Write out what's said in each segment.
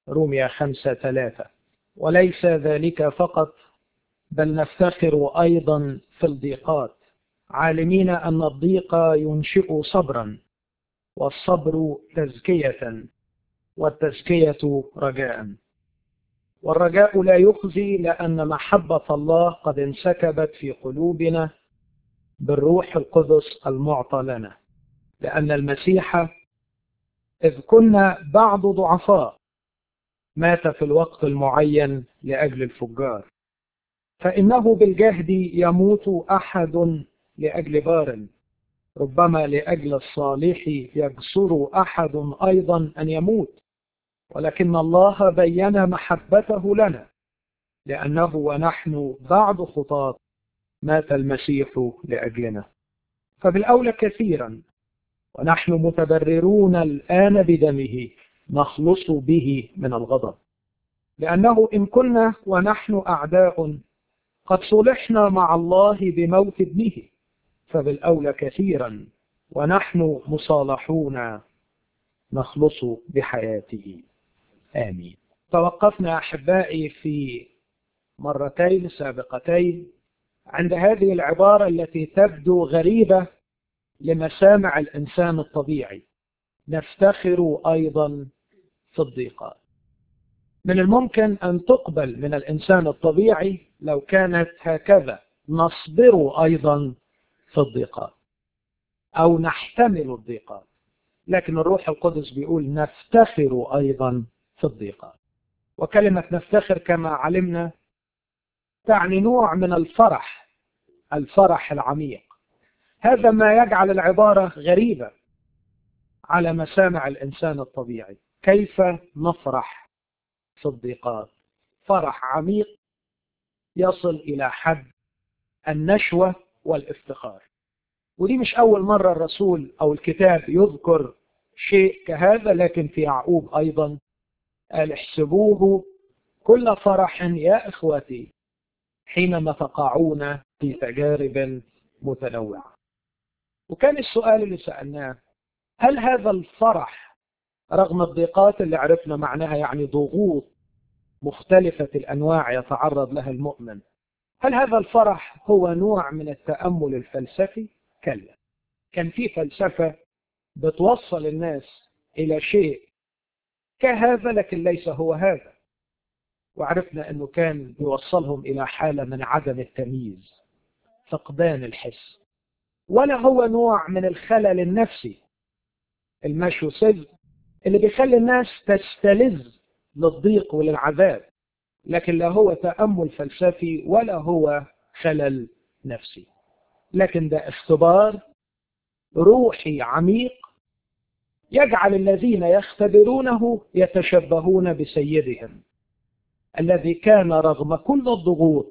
روميا خمسة ثلاثة وليس ذلك فقط بل نفتخر أيضا في الضيقات عالمين أن الضيق ينشئ صبرا والصبر تزكية والتزكية رجاء والرجاء لا يخزي لأن محبة الله قد انسكبت في قلوبنا بالروح القدس المعطى لنا لأن المسيح إذ كنا بعض ضعفاء مات في الوقت المعين لأجل الفجار فإنه بالجهد يموت أحد لأجل بار ربما لأجل الصالح يجسر أحد أيضا أن يموت ولكن الله بين محبته لنا لأنه ونحن بعد خطاة مات المسيح لأجلنا فبالأولى كثيرا ونحن متبررون الآن بدمه نخلص به من الغضب لأنه إن كنا ونحن أعداء قد صلحنا مع الله بموت ابنه فبالأولى كثيرا ونحن مصالحون نخلص بحياته آمين توقفنا أحبائي في مرتين سابقتين عند هذه العبارة التي تبدو غريبة لمسامع الإنسان الطبيعي نفتخر أيضا في الضيقات من الممكن أن تقبل من الإنسان الطبيعي لو كانت هكذا نصبر أيضا في الضيقات أو نحتمل الضيقات لكن الروح القدس بيقول نفتخر أيضا في الضيقات وكلمة نفتخر كما علمنا تعني نوع من الفرح الفرح العميق هذا ما يجعل العبارة غريبة على مسامع الإنسان الطبيعي كيف نفرح في الضيقات فرح عميق يصل إلى حد النشوة والافتخار ودي مش أول مرة الرسول أو الكتاب يذكر شيء كهذا لكن في يعقوب أيضا قال احسبوه كل فرح يا إخوتي حينما تقعون في تجارب متنوعة وكان السؤال اللي سألناه هل هذا الفرح رغم الضيقات اللي عرفنا معناها يعني ضغوط مختلفة الأنواع يتعرض لها المؤمن هل هذا الفرح هو نوع من التأمل الفلسفي؟ كلا كان في فلسفة بتوصل الناس إلى شيء كهذا لكن ليس هو هذا وعرفنا أنه كان يوصلهم إلى حالة من عدم التمييز فقدان الحس ولا هو نوع من الخلل النفسي الماشوسيزم اللي بيخلي الناس تستلذ للضيق وللعذاب لكن لا هو تأمل فلسفي ولا هو خلل نفسي لكن ده اختبار روحي عميق يجعل الذين يختبرونه يتشبهون بسيدهم الذي كان رغم كل الضغوط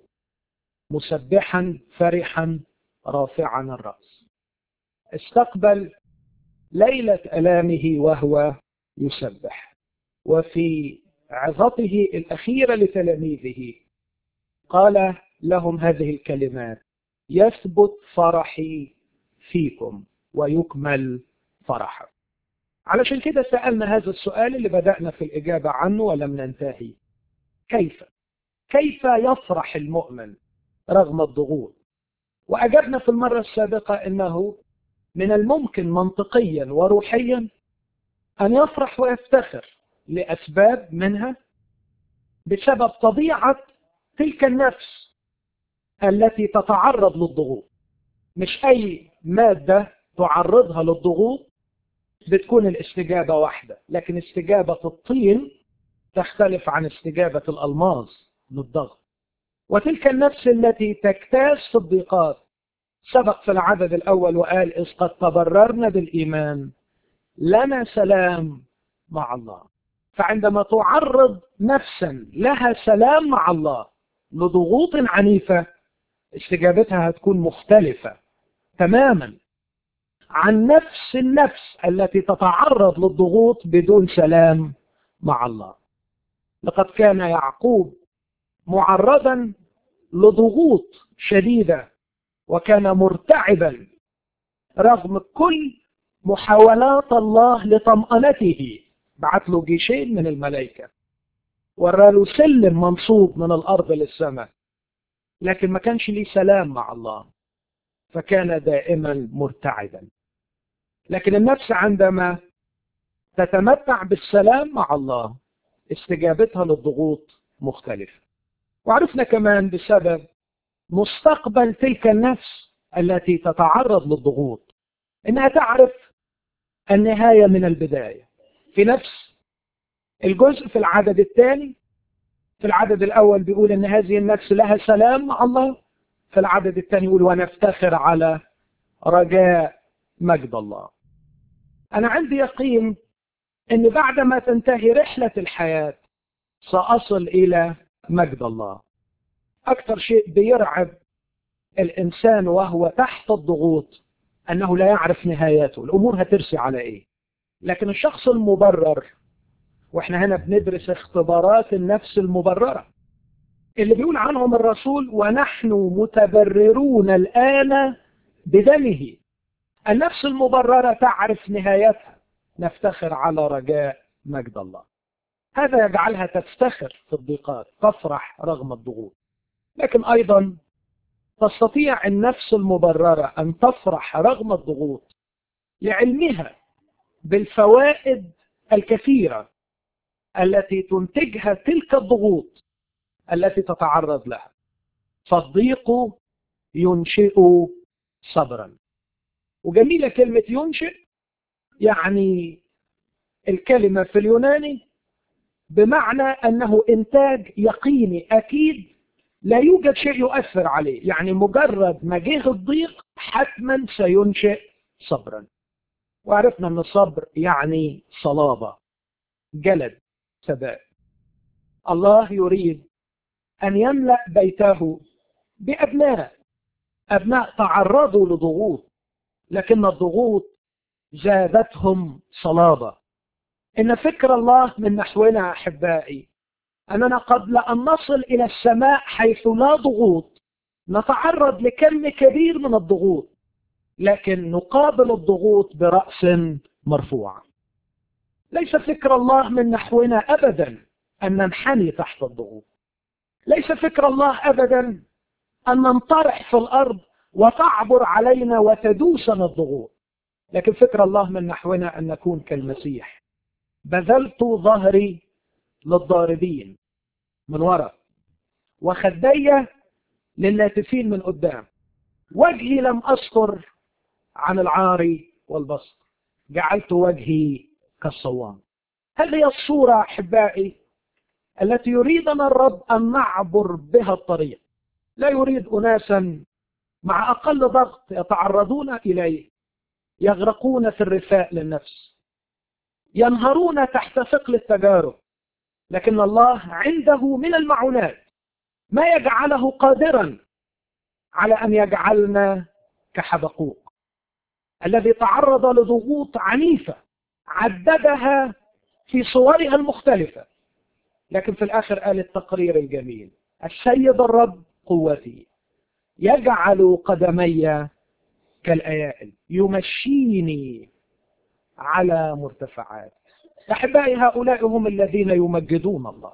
مسبحا فرحا رافعا الرأس استقبل ليلة ألامه وهو يسبح وفي عظته الأخيرة لتلاميذه قال لهم هذه الكلمات يثبت فرحي فيكم ويكمل فرحك علشان كده سألنا هذا السؤال اللي بدأنا في الإجابة عنه ولم ننتهي كيف كيف يفرح المؤمن رغم الضغوط وأجبنا في المرة السابقة أنه من الممكن منطقيا وروحيا أن يفرح ويفتخر لأسباب منها بسبب طبيعة تلك النفس التي تتعرض للضغوط مش أي مادة تعرضها للضغوط بتكون الاستجابة واحدة لكن استجابة الطين تختلف عن استجابة الألماظ للضغط وتلك النفس التي تجتاز في الضيقات سبق في العدد الأول وقال إذ قد تبررنا بالإيمان لنا سلام مع الله فعندما تعرض نفسا لها سلام مع الله لضغوط عنيفة استجابتها هتكون مختلفة تماما عن نفس النفس التي تتعرض للضغوط بدون سلام مع الله لقد كان يعقوب معرضا لضغوط شديدة وكان مرتعبا رغم كل محاولات الله لطمأنته بعت له جيشين من الملائكة وراله سلم منصوب من الأرض للسماء لكن ما كانش ليه سلام مع الله فكان دائما مرتعدا لكن النفس عندما تتمتع بالسلام مع الله استجابتها للضغوط مختلفة وعرفنا كمان بسبب مستقبل تلك النفس التي تتعرض للضغوط انها تعرف النهاية من البداية في نفس الجزء في العدد الثاني في العدد الأول بيقول إن هذه النفس لها سلام مع الله في العدد الثاني يقول ونفتخر على رجاء مجد الله أنا عندي يقين إن بعد ما تنتهي رحلة الحياة سأصل إلى مجد الله أكثر شيء بيرعب الإنسان وهو تحت الضغوط أنه لا يعرف نهاياته الأمور هترسي على إيه لكن الشخص المبرر واحنا هنا بندرس اختبارات النفس المبررة اللي بيقول عنهم الرسول ونحن متبررون الآن بدمه النفس المبررة تعرف نهايتها نفتخر على رجاء مجد الله هذا يجعلها تفتخر في الضيقات تفرح رغم الضغوط لكن أيضا تستطيع النفس المبررة أن تفرح رغم الضغوط لعلمها بالفوائد الكثيرة التي تنتجها تلك الضغوط التي تتعرض لها فالضيق ينشئ صبرا وجميلة كلمة ينشئ يعني الكلمة في اليوناني بمعنى أنه إنتاج يقيني أكيد لا يوجد شيء يؤثر عليه يعني مجرد ما جه الضيق حتما سينشئ صبرا وعرفنا أن الصبر يعني صلابة جلد ثبات الله يريد أن يملأ بيته بأبناء أبناء تعرضوا لضغوط لكن الضغوط زادتهم صلابة إن فكر الله من نحونا أحبائي أننا قبل أن نصل إلى السماء حيث لا ضغوط نتعرض لكم كبير من الضغوط لكن نقابل الضغوط برأس مرفوع ليس فكر الله من نحونا أبدا أن ننحني تحت الضغوط ليس فكر الله أبدا أن ننطرح في الأرض وتعبر علينا وتدوسنا الضغوط لكن فكر الله من نحونا أن نكون كالمسيح بذلت ظهري للضاربين من وراء وخدي للناتفين من قدام وجهي لم أستر عن العار والبسط جعلت وجهي كالصوام هذه الصورة أحبائي التي يريدنا الرب أن نعبر بها الطريق لا يريد أناسا مع أقل ضغط يتعرضون إليه يغرقون في الرثاء للنفس ينهرون تحت ثقل التجارب لكن الله عنده من المعونات ما يجعله قادرا على أن يجعلنا كحبقوق الذي تعرض لضغوط عنيفة عددها في صورها المختلفة لكن في الآخر قال التقرير الجميل السيد الرب قوتي يجعل قدمي كالأيائل يمشيني على مرتفعات أحبائي هؤلاء هم الذين يمجدون الله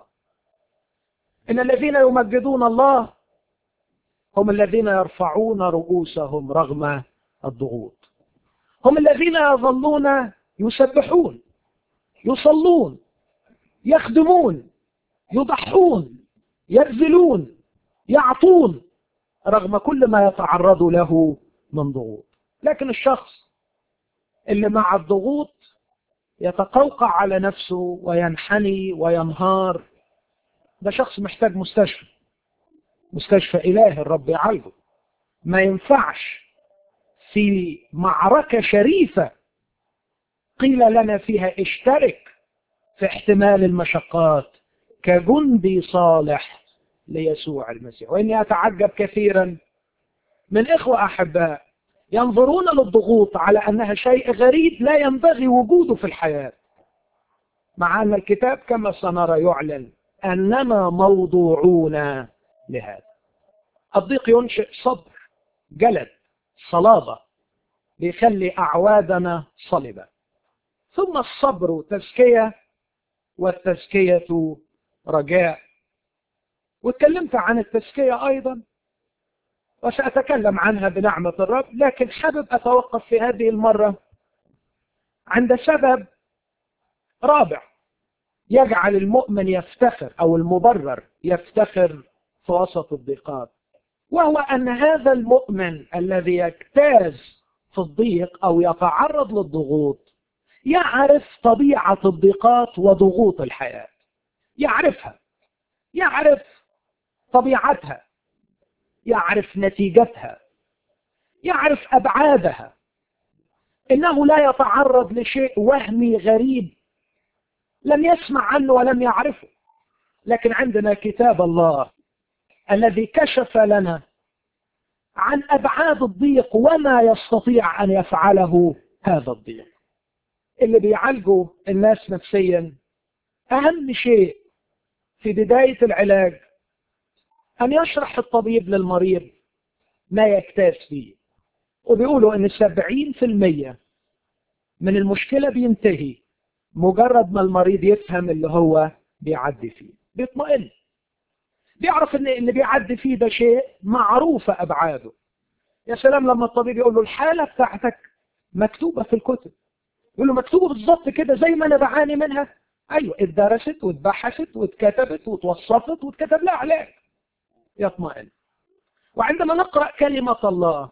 إن الذين يمجدون الله هم الذين يرفعون رؤوسهم رغم الضغوط هم الذين يظلون يسبحون يصلون يخدمون يضحون يبذلون يعطون رغم كل ما يتعرض له من ضغوط لكن الشخص اللي مع الضغوط يتقوقع على نفسه وينحني وينهار ده شخص محتاج مستشفى مستشفى إلهي الرب يعالجه ما ينفعش في معركة شريفة قيل لنا فيها اشترك في احتمال المشقات كجندي صالح ليسوع المسيح وإني أتعجب كثيرا من إخوة أحباء ينظرون للضغوط على أنها شيء غريب لا ينبغي وجوده في الحياة مع أن الكتاب كما سنرى يعلن أننا موضوعون لهذا الضيق ينشئ صبر جلد صلابة بيخلي أعوادنا صلبة ثم الصبر تزكية والتزكية رجاء واتكلمت عن التزكية أيضا وسأتكلم عنها بنعمة الرب لكن حابب أتوقف في هذه المرة عند سبب رابع يجعل المؤمن يفتخر أو المبرر يفتخر في وسط الضيقات وهو أن هذا المؤمن الذي يجتاز في الضيق أو يتعرض للضغوط يعرف طبيعة الضيقات وضغوط الحياة يعرفها يعرف طبيعتها يعرف نتيجتها يعرف أبعادها إنه لا يتعرض لشيء وهمي غريب لم يسمع عنه ولم يعرفه لكن عندنا كتاب الله الذي كشف لنا عن أبعاد الضيق وما يستطيع أن يفعله هذا الضيق اللي بيعالجوا الناس نفسيا أهم شيء في بداية العلاج أن يشرح الطبيب للمريض ما يكتاز فيه وبيقولوا أن السبعين في المية من المشكلة بينتهي مجرد ما المريض يفهم اللي هو بيعدي فيه بيطمئن بيعرف ان اللي بيعدي فيه ده شيء معروفة ابعاده يا سلام لما الطبيب يقول له الحالة بتاعتك مكتوبة في الكتب يقول له مكتوبة بالظبط كده زي ما انا بعاني منها ايوه اتدرست واتبحثت واتكتبت واتوصفت واتكتب لها علاج يطمئن وعندما نقرأ كلمة الله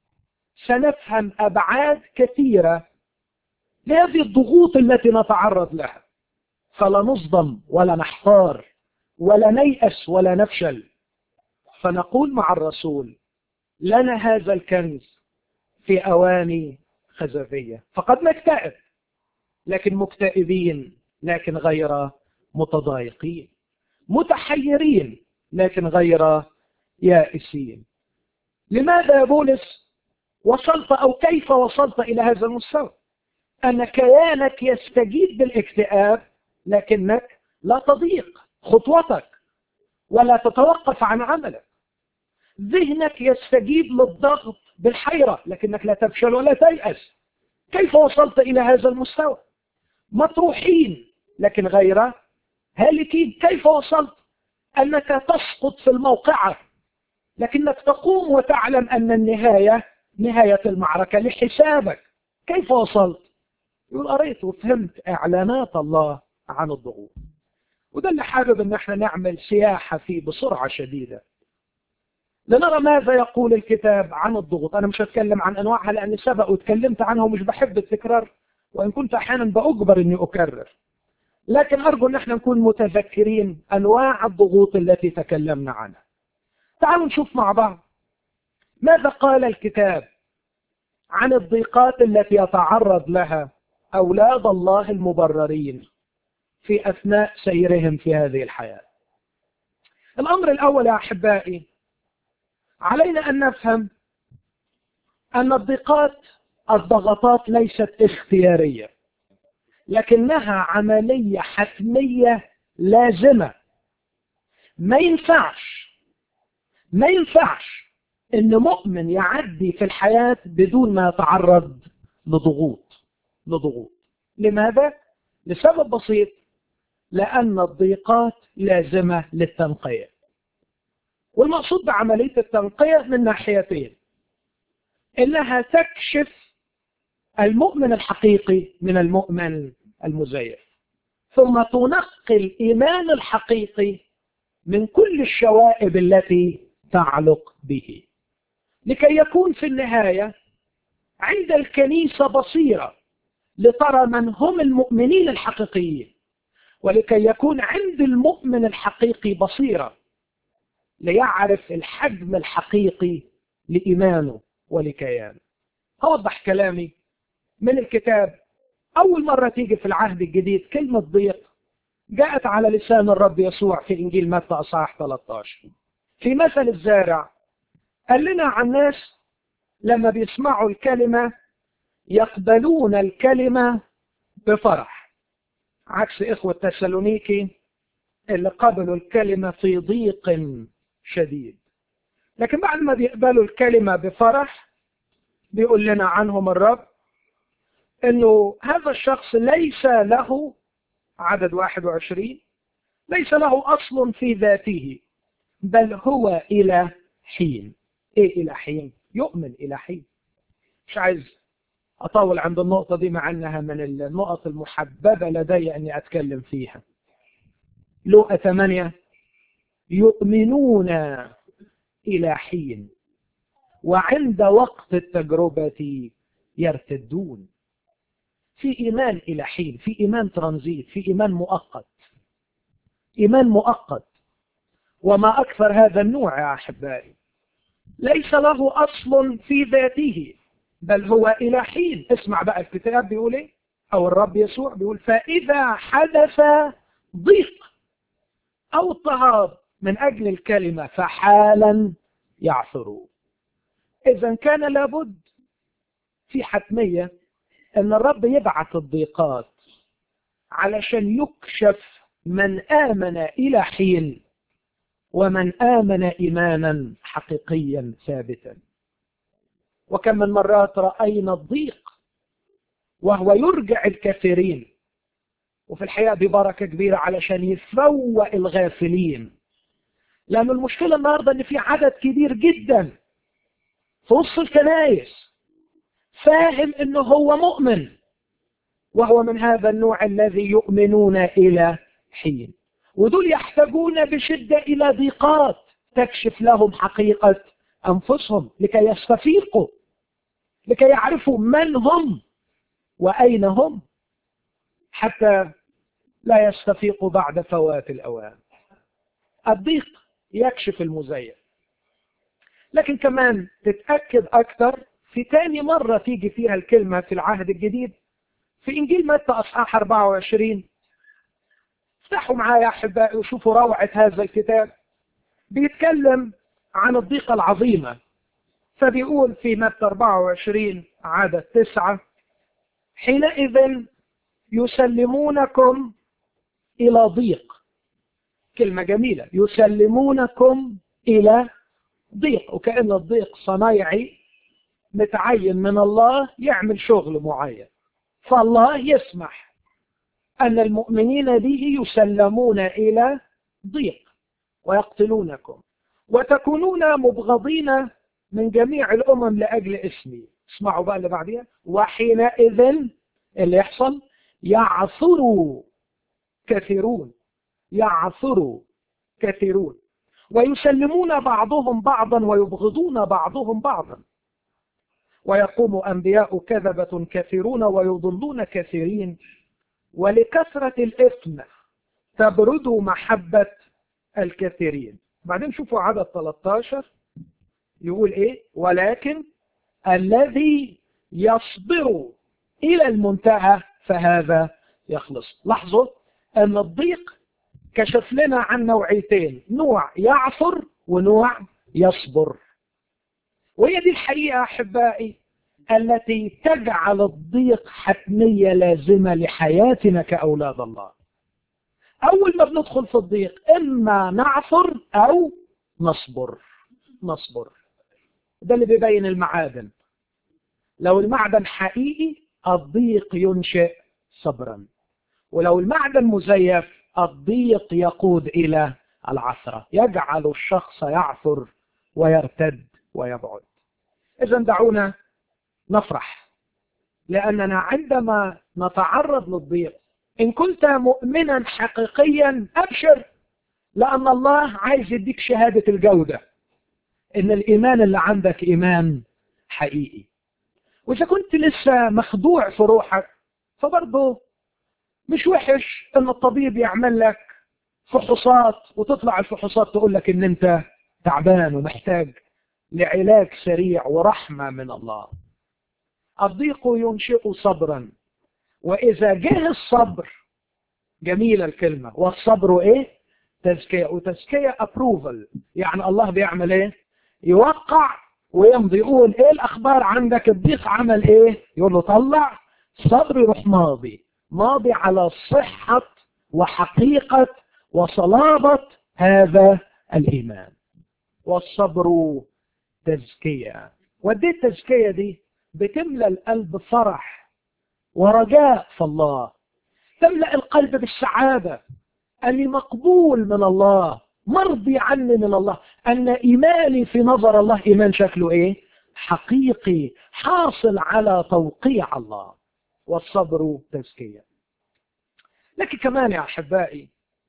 سنفهم أبعاد كثيرة لهذه الضغوط التي نتعرض لها فلا نصدم ولا نحتار ولا نيأس ولا نفشل فنقول مع الرسول لنا هذا الكنز في أواني خزفية فقد نكتئب لكن مكتئبين لكن غير متضايقين متحيرين لكن غير يائسين لماذا يا بولس وصلت أو كيف وصلت إلى هذا المستوى أن كيانك يستجيب بالاكتئاب لكنك لا تضيق خطوتك ولا تتوقف عن عملك ذهنك يستجيب للضغط بالحيرة لكنك لا تفشل ولا تيأس كيف وصلت إلى هذا المستوى مطروحين لكن غير هالكين كيف وصلت أنك تسقط في الموقعة لكنك تقوم وتعلم أن النهاية نهاية المعركة لحسابك كيف وصلت يقول قريت وفهمت إعلانات الله عن الضغوط وده اللي حابب ان احنا نعمل سياحة فيه بسرعة شديدة لنرى ماذا يقول الكتاب عن الضغوط انا مش هتكلم عن انواعها لاني سبق واتكلمت عنها ومش بحب التكرار وان كنت احيانا باجبر اني اكرر لكن ارجو ان احنا نكون متذكرين انواع الضغوط التي تكلمنا عنها تعالوا نشوف مع بعض ماذا قال الكتاب عن الضيقات التي يتعرض لها اولاد الله المبررين في أثناء سيرهم في هذه الحياة الأمر الأول يا أحبائي علينا أن نفهم أن الضيقات الضغطات ليست اختيارية لكنها عملية حتمية لازمة ما ينفعش ما ينفعش ان مؤمن يعدي في الحياة بدون ما يتعرض لضغوط لضغوط لماذا؟ لسبب بسيط لأن الضيقات لازمة للتنقية والمقصود بعملية التنقية من ناحيتين إنها تكشف المؤمن الحقيقي من المؤمن المزيف ثم تنقي الإيمان الحقيقي من كل الشوائب التي تعلق به لكي يكون في النهاية عند الكنيسة بصيرة لترى من هم المؤمنين الحقيقيين ولكي يكون عند المؤمن الحقيقي بصيرة ليعرف الحجم الحقيقي لإيمانه ولكيانه أوضح كلامي من الكتاب أول مرة تيجي في العهد الجديد كلمة ضيق جاءت على لسان الرب يسوع في إنجيل متى أصحاح 13 في مثل الزارع قال لنا عن ناس لما بيسمعوا الكلمة يقبلون الكلمة بفرح عكس إخوة تسالونيكي اللي قبلوا الكلمة في ضيق شديد لكن بعد ما بيقبلوا الكلمة بفرح بيقول لنا عنهم الرب انه هذا الشخص ليس له عدد 21 ليس له أصل في ذاته بل هو إلى حين إيه إلى حين يؤمن إلى حين مش عايز أطول عند النقطة دي مع أنها من النقط المحببة لدي أني أتكلم فيها لوقا 8 يؤمنون إلى حين وعند وقت التجربة يرتدون في إيمان إلى حين في إيمان ترانزيت في إيمان مؤقت إيمان مؤقت وما أكثر هذا النوع يا أحبائي ليس له أصل في ذاته بل هو إلى حين اسمع بقى الكتاب بيقول إيه أو الرب يسوع بيقول فإذا حدث ضيق أو اضطهاد من أجل الكلمة فحالا يعثروا إذا كان لابد في حتمية أن الرب يبعث الضيقات علشان يكشف من آمن إلى حين ومن آمن إيمانا حقيقيا ثابتا وكم من مرات رأينا الضيق وهو يرجع الكثيرين وفي الحقيقة ببركة كبيرة علشان يفوق الغافلين لأن المشكلة النهاردة أن في عدد كبير جدا في وسط الكنائس فاهم أنه هو مؤمن وهو من هذا النوع الذي يؤمنون إلى حين ودول يحتاجون بشدة إلى ضيقات تكشف لهم حقيقة أنفسهم لكي يستفيقوا لكي يعرفوا من هم وأين هم حتى لا يستفيقوا بعد فوات الأوان الضيق يكشف المزيف لكن كمان تتأكد أكثر في تاني مرة تيجي فيها الكلمة في العهد الجديد في إنجيل متى أصحاح 24 افتحوا معايا يا أحبائي وشوفوا روعة هذا الكتاب بيتكلم عن الضيقة العظيمة فبيقول في متى 24 عدد تسعة حينئذ يسلمونكم إلى ضيق كلمة جميلة يسلمونكم إلى ضيق وكأن الضيق صنايعي متعين من الله يعمل شغل معين فالله يسمح أن المؤمنين به يسلمون إلى ضيق ويقتلونكم وتكونون مبغضين من جميع الأمم لأجل اسمي اسمعوا بقى اللي بعديها وحينئذ اللي يحصل يعثروا كثيرون يعثروا كثيرون ويسلمون بعضهم بعضا ويبغضون بعضهم بعضا ويقوم أنبياء كذبة كثيرون ويضلون كثيرين ولكثرة الإثم تبرد محبة الكثيرين بعدين شوفوا عدد 13 يقول إيه ولكن الذي يصبر إلى المنتهى فهذا يخلص لاحظوا أن الضيق كشف لنا عن نوعيتين نوع يعثر ونوع يصبر وهي دي الحقيقة أحبائي التي تجعل الضيق حتمية لازمة لحياتنا كأولاد الله أول ما بندخل في الضيق إما نعثر أو نصبر نصبر ده اللي بيبين المعادن لو المعدن حقيقي الضيق ينشئ صبرا ولو المعدن مزيف الضيق يقود إلى العثرة يجعل الشخص يعثر ويرتد ويبعد إذا دعونا نفرح لأننا عندما نتعرض للضيق إن كنت مؤمنا حقيقيا أبشر لأن الله عايز يديك شهادة الجودة إن الإيمان اللي عندك إيمان حقيقي وإذا كنت لسه مخدوع في روحك فبرضه مش وحش إن الطبيب يعمل لك فحوصات وتطلع الفحوصات تقول لك إن أنت تعبان ومحتاج لعلاج سريع ورحمة من الله الضيق ينشئ صبرا وإذا جه الصبر جميلة الكلمة والصبر إيه؟ تزكية وتزكية أبروفل يعني الله بيعمل إيه؟ يوقع ويمضي يقول إيه الأخبار عندك الضيق عمل إيه؟ يقول له طلع صبر يروح ماضي ماضي على صحة وحقيقة وصلابة هذا الإيمان والصبر تزكية ودي التزكية دي بتملى القلب فرح ورجاء في الله تملأ القلب بالسعادة أني مقبول من الله مرضي عني من الله أن إيماني في نظر الله إيمان شكله إيه حقيقي حاصل على توقيع الله والصبر تزكية لكن كمان يا أحبائي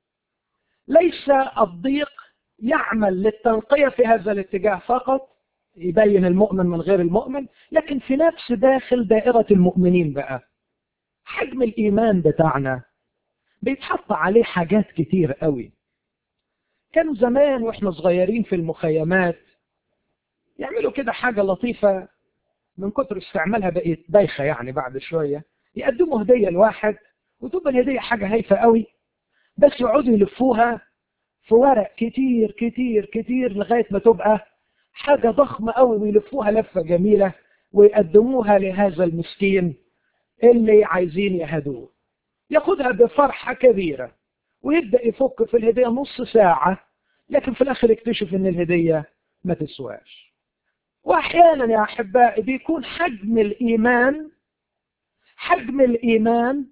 ليس الضيق يعمل للتنقية في هذا الاتجاه فقط يبين المؤمن من غير المؤمن لكن في نفس داخل دائرة المؤمنين بقى حجم الإيمان بتاعنا بيتحط عليه حاجات كتير قوي كانوا زمان واحنا صغيرين في المخيمات يعملوا كده حاجة لطيفة من كتر استعمالها بقت بايخة يعني بعد شوية يقدموا هدية لواحد وتبقى الهدية حاجة هايفة قوي بس يقعدوا يلفوها في ورق كتير كتير كتير لغاية ما تبقى حاجة ضخمة قوي ويلفوها لفة جميلة ويقدموها لهذا المسكين اللي عايزين يهدوه ياخدها بفرحة كبيرة ويبدأ يفك في الهدية نص ساعة لكن في الآخر يكتشف إن الهدية ما تسواش وأحيانا يا أحبائي بيكون حجم الإيمان حجم الإيمان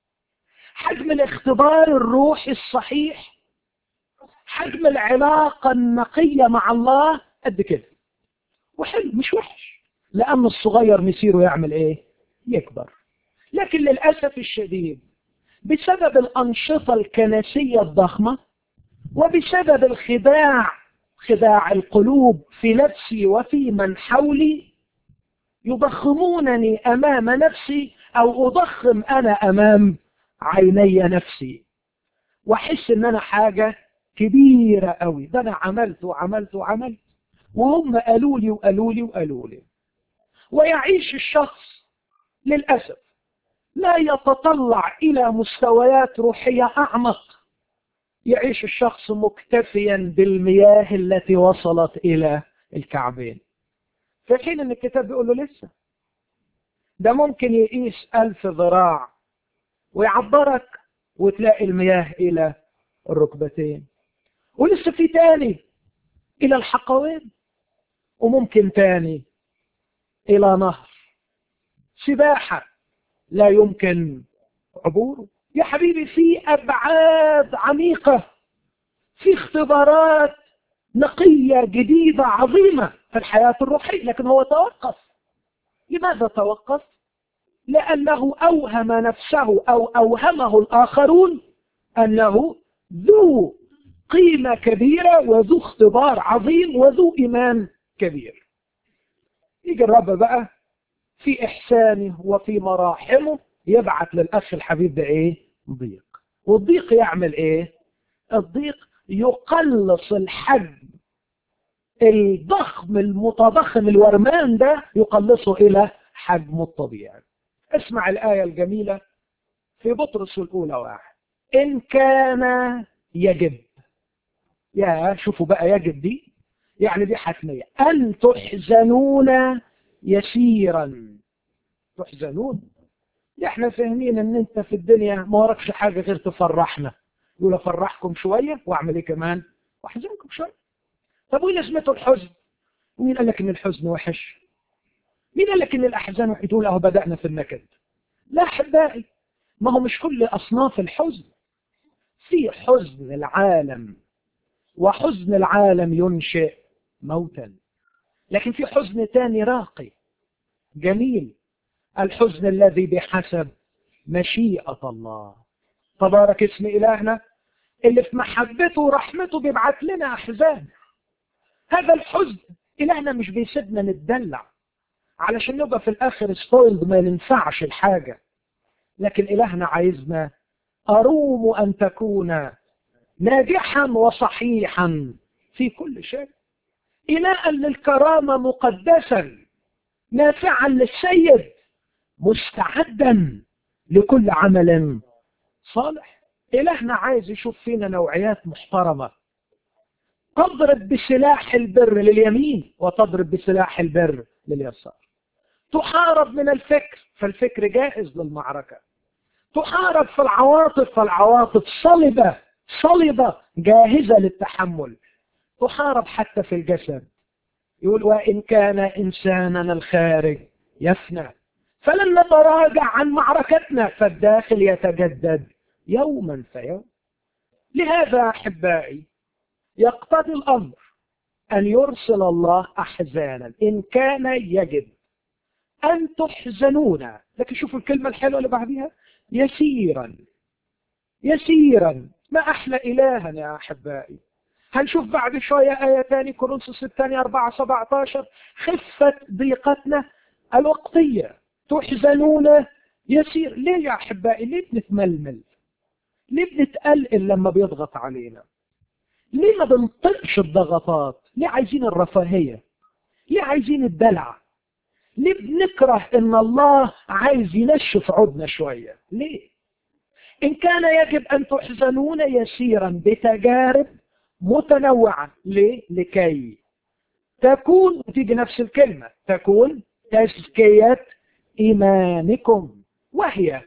حجم الاختبار الروحي الصحيح حجم العلاقة النقية مع الله قد كده وحلو مش وحش لأن الصغير مسيره يعمل إيه يكبر لكن للأسف الشديد بسبب الأنشطة الكنسية الضخمة وبسبب الخداع خداع القلوب في نفسي وفي من حولي يضخمونني أمام نفسي أو أضخم أنا أمام عيني نفسي وأحس إن أنا حاجة كبيرة قوي ده أنا عملت وعملت وعملت وهم قالوا لي وقالوا لي وقالوا لي ويعيش الشخص للأسف لا يتطلع إلى مستويات روحية أعمق يعيش الشخص مكتفيا بالمياه التي وصلت إلى الكعبين في حين أن الكتاب بيقول له لسه ده ممكن يقيس ألف ذراع ويعبرك وتلاقي المياه إلى الركبتين ولسه في تاني إلى الحقوين وممكن تاني إلى نهر سباحة لا يمكن عبوره يا حبيبي في أبعاد عميقة في اختبارات نقية جديدة عظيمة في الحياة الروحية لكن هو توقف لماذا توقف؟ لأنه أوهم نفسه أو أوهمه الآخرون أنه ذو قيمة كبيرة وذو اختبار عظيم وذو إيمان كبير يجي الرب بقى في إحسانه وفي مراحمه يبعث للأخ الحبيب ده إيه؟ ضيق والضيق يعمل إيه؟ الضيق يقلص الحجم الضخم المتضخم الورمان ده يقلصه إلى حجمه الطبيعي اسمع الآية الجميلة في بطرس الأولى واحد إن كان يجب يا شوفوا بقى يجب دي يعني دي حتمية أن تحزنون يسيرا تحزنون احنا فاهمين ان انت في الدنيا ما وراكش حاجة غير تفرحنا يقول افرحكم شوية واعمل ايه كمان واحزنكم شوية طب وين اسمته الحزن مين قال لك ان الحزن وحش مين قال لك ان الاحزان وحش تقول اهو بدأنا في النكد لا احبائي ما هو مش كل اصناف الحزن في حزن العالم وحزن العالم ينشئ موتا لكن في حزن تاني راقي جميل الحزن الذي بحسب مشيئة الله تبارك اسم إلهنا اللي في محبته ورحمته بيبعت لنا أحزان هذا الحزن إلهنا مش بيسيبنا نتدلع علشان نبقى في الآخر سبويلد ما ينفعش الحاجة لكن إلهنا عايزنا أروم أن تكون ناجحا وصحيحا في كل شيء إناء للكرامة مقدسا نافعا للسيد مستعدا لكل عمل صالح إلهنا عايز يشوف فينا نوعيات محترمة تضرب بسلاح البر لليمين وتضرب بسلاح البر لليسار تحارب من الفكر فالفكر جاهز للمعركة تحارب في العواطف فالعواطف صلبة صلبة جاهزة للتحمل تحارب حتى في الجسد يقول وإن كان إنساننا الخارج يفنى فلن نتراجع عن معركتنا فالداخل يتجدد يوما فيوم لهذا أحبائي يقتضي الأمر أن يرسل الله أحزانا إن كان يجب أن تحزنون لكن شوفوا الكلمة الحلوة اللي بعدها يسيرا يسيرا ما أحلى إلها يا أحبائي هنشوف بعد شوية آية تاني كورنثوس الثانية 4 17 خفة ضيقتنا الوقتية تحزنون يسير ليه يا أحبائي ليه بنتململ ليه بنتقلقل لما بيضغط علينا ليه ما بنطقش الضغطات ليه عايزين الرفاهية ليه عايزين الدلع ليه بنكره ان الله عايز ينشف عودنا شوية ليه ان كان يجب ان تحزنون يسيرا بتجارب متنوعة ليه لكي تكون تيجي نفس الكلمة تكون تزكية إيمانكم وهي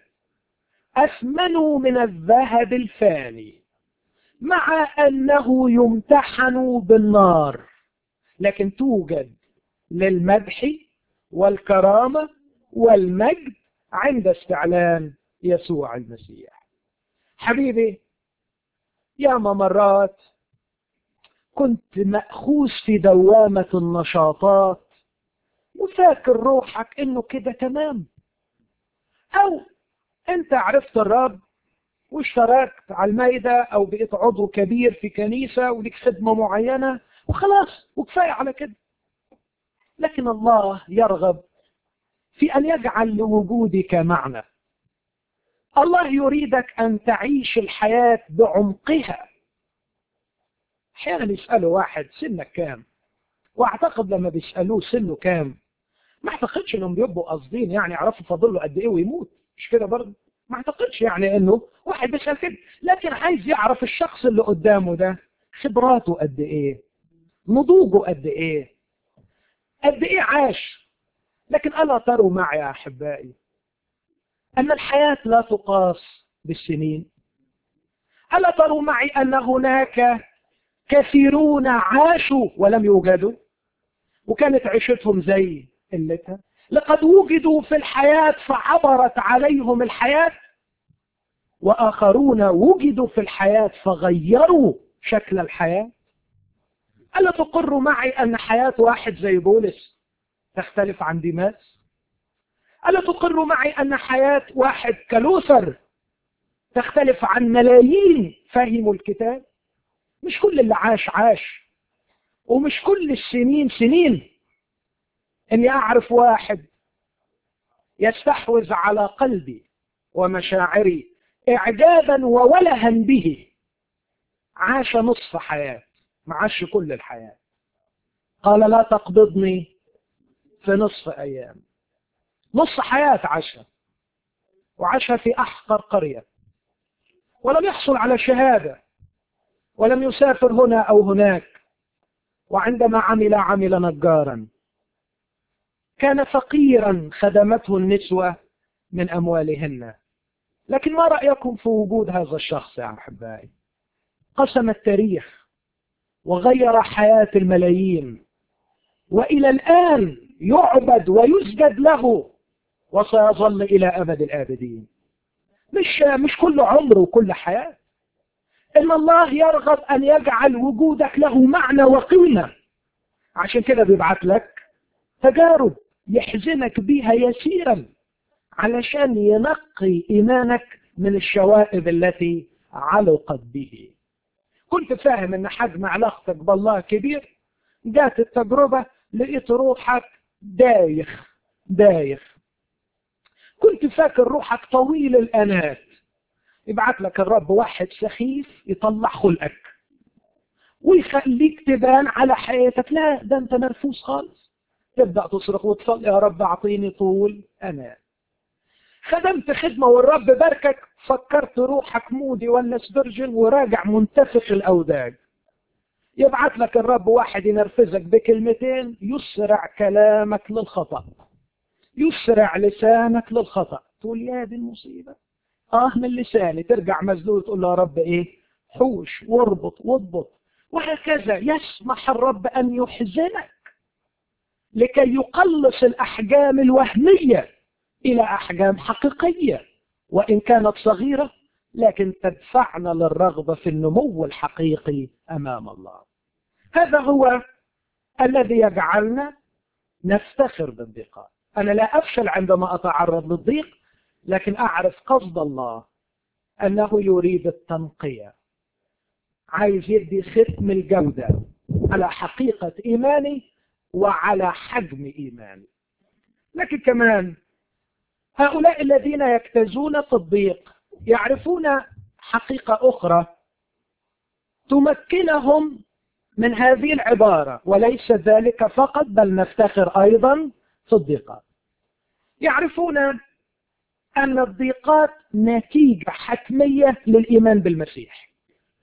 أثمن من الذهب الفاني مع أنه يمتحن بالنار لكن توجد للمدح والكرامة والمجد عند استعلان يسوع المسيح حبيبي يا مرات كنت مأخوذ في دوامة النشاطات وفاكر روحك انه كده تمام او انت عرفت الرب واشتركت على المائدة او بقيت عضو كبير في كنيسة وليك خدمة معينة وخلاص وكفاية على كده لكن الله يرغب في ان يجعل لوجودك معنى الله يريدك ان تعيش الحياة بعمقها احيانا يسألوا واحد سنك كام واعتقد لما بيسألوه سنه كام ما اعتقدش انهم بيبقوا قاصدين يعني يعرفوا فاضل له قد ايه ويموت مش كده برضه ما اعتقدش يعني انه واحد بيسأل كده لكن عايز يعرف الشخص اللي قدامه ده خبراته قد ايه نضوجه قد ايه قد ايه عاش لكن الا تروا معي يا احبائي ان الحياة لا تقاس بالسنين الا تروا معي ان هناك كثيرون عاشوا ولم يوجدوا وكانت عيشتهم زي قلتها لقد وجدوا في الحياة فعبرت عليهم الحياة وآخرون وجدوا في الحياة فغيروا شكل الحياة ألا تقر معي أن حياة واحد زي بولس تختلف عن ديماس ألا تقر معي أن حياة واحد كلوثر تختلف عن ملايين فهموا الكتاب مش كل اللي عاش عاش ومش كل السنين سنين اني اعرف واحد يستحوذ على قلبي ومشاعري اعجابا وولها به عاش نصف حياة ما عاش كل الحياة قال لا تقبضني في نصف ايام نصف حياة عاشها وعاشها في احقر قرية ولم يحصل على شهادة ولم يسافر هنا او هناك وعندما عمل عمل نجارا كان فقيرا خدمته النسوة من أموالهن لكن ما رأيكم في وجود هذا الشخص يا أحبائي قسم التاريخ وغير حياة الملايين وإلى الآن يعبد ويسجد له وسيظل إلى أبد الآبدين مش مش كل عمر وكل حياة إن الله يرغب أن يجعل وجودك له معنى وقيمة عشان كده بيبعت لك تجارب يحزنك بها يسيرا علشان ينقي إيمانك من الشوائب التي علقت به كنت فاهم ان حجم علاقتك بالله كبير جات التجربة لقيت روحك دايخ دايخ كنت فاكر روحك طويل الأنات يبعت لك الرب واحد سخيف يطلع خلقك ويخليك تبان على حياتك لا ده انت مرفوس خالص تبدأ تصرخ وتصلي يا رب اعطيني طول أنا خدمت خدمة والرب باركك فكرت روحك مودي ولا سبرجن وراجع منتفخ الأوداج يبعت لك الرب واحد ينرفزك بكلمتين يسرع كلامك للخطأ يسرع لسانك للخطأ تقول يا دي المصيبة اه من لساني ترجع مزلول تقول له يا رب ايه حوش واربط واضبط وهكذا يسمح الرب ان يحزنك لكي يقلص الاحجام الوهميه الى احجام حقيقيه وان كانت صغيره لكن تدفعنا للرغبة في النمو الحقيقي أمام الله هذا هو الذي يجعلنا نفتخر بالضيقات أنا لا أفشل عندما أتعرض للضيق لكن أعرف قصد الله أنه يريد التنقية عايز يدي ختم الجودة على حقيقة إيماني وعلى حجم إيماني لكن كمان هؤلاء الذين يجتازون في الضيق يعرفون حقيقة أخرى تمكنهم من هذه العبارة وليس ذلك فقط بل نفتخر أيضا في الضيقات يعرفون أن الضيقات نتيجة حتمية للإيمان بالمسيح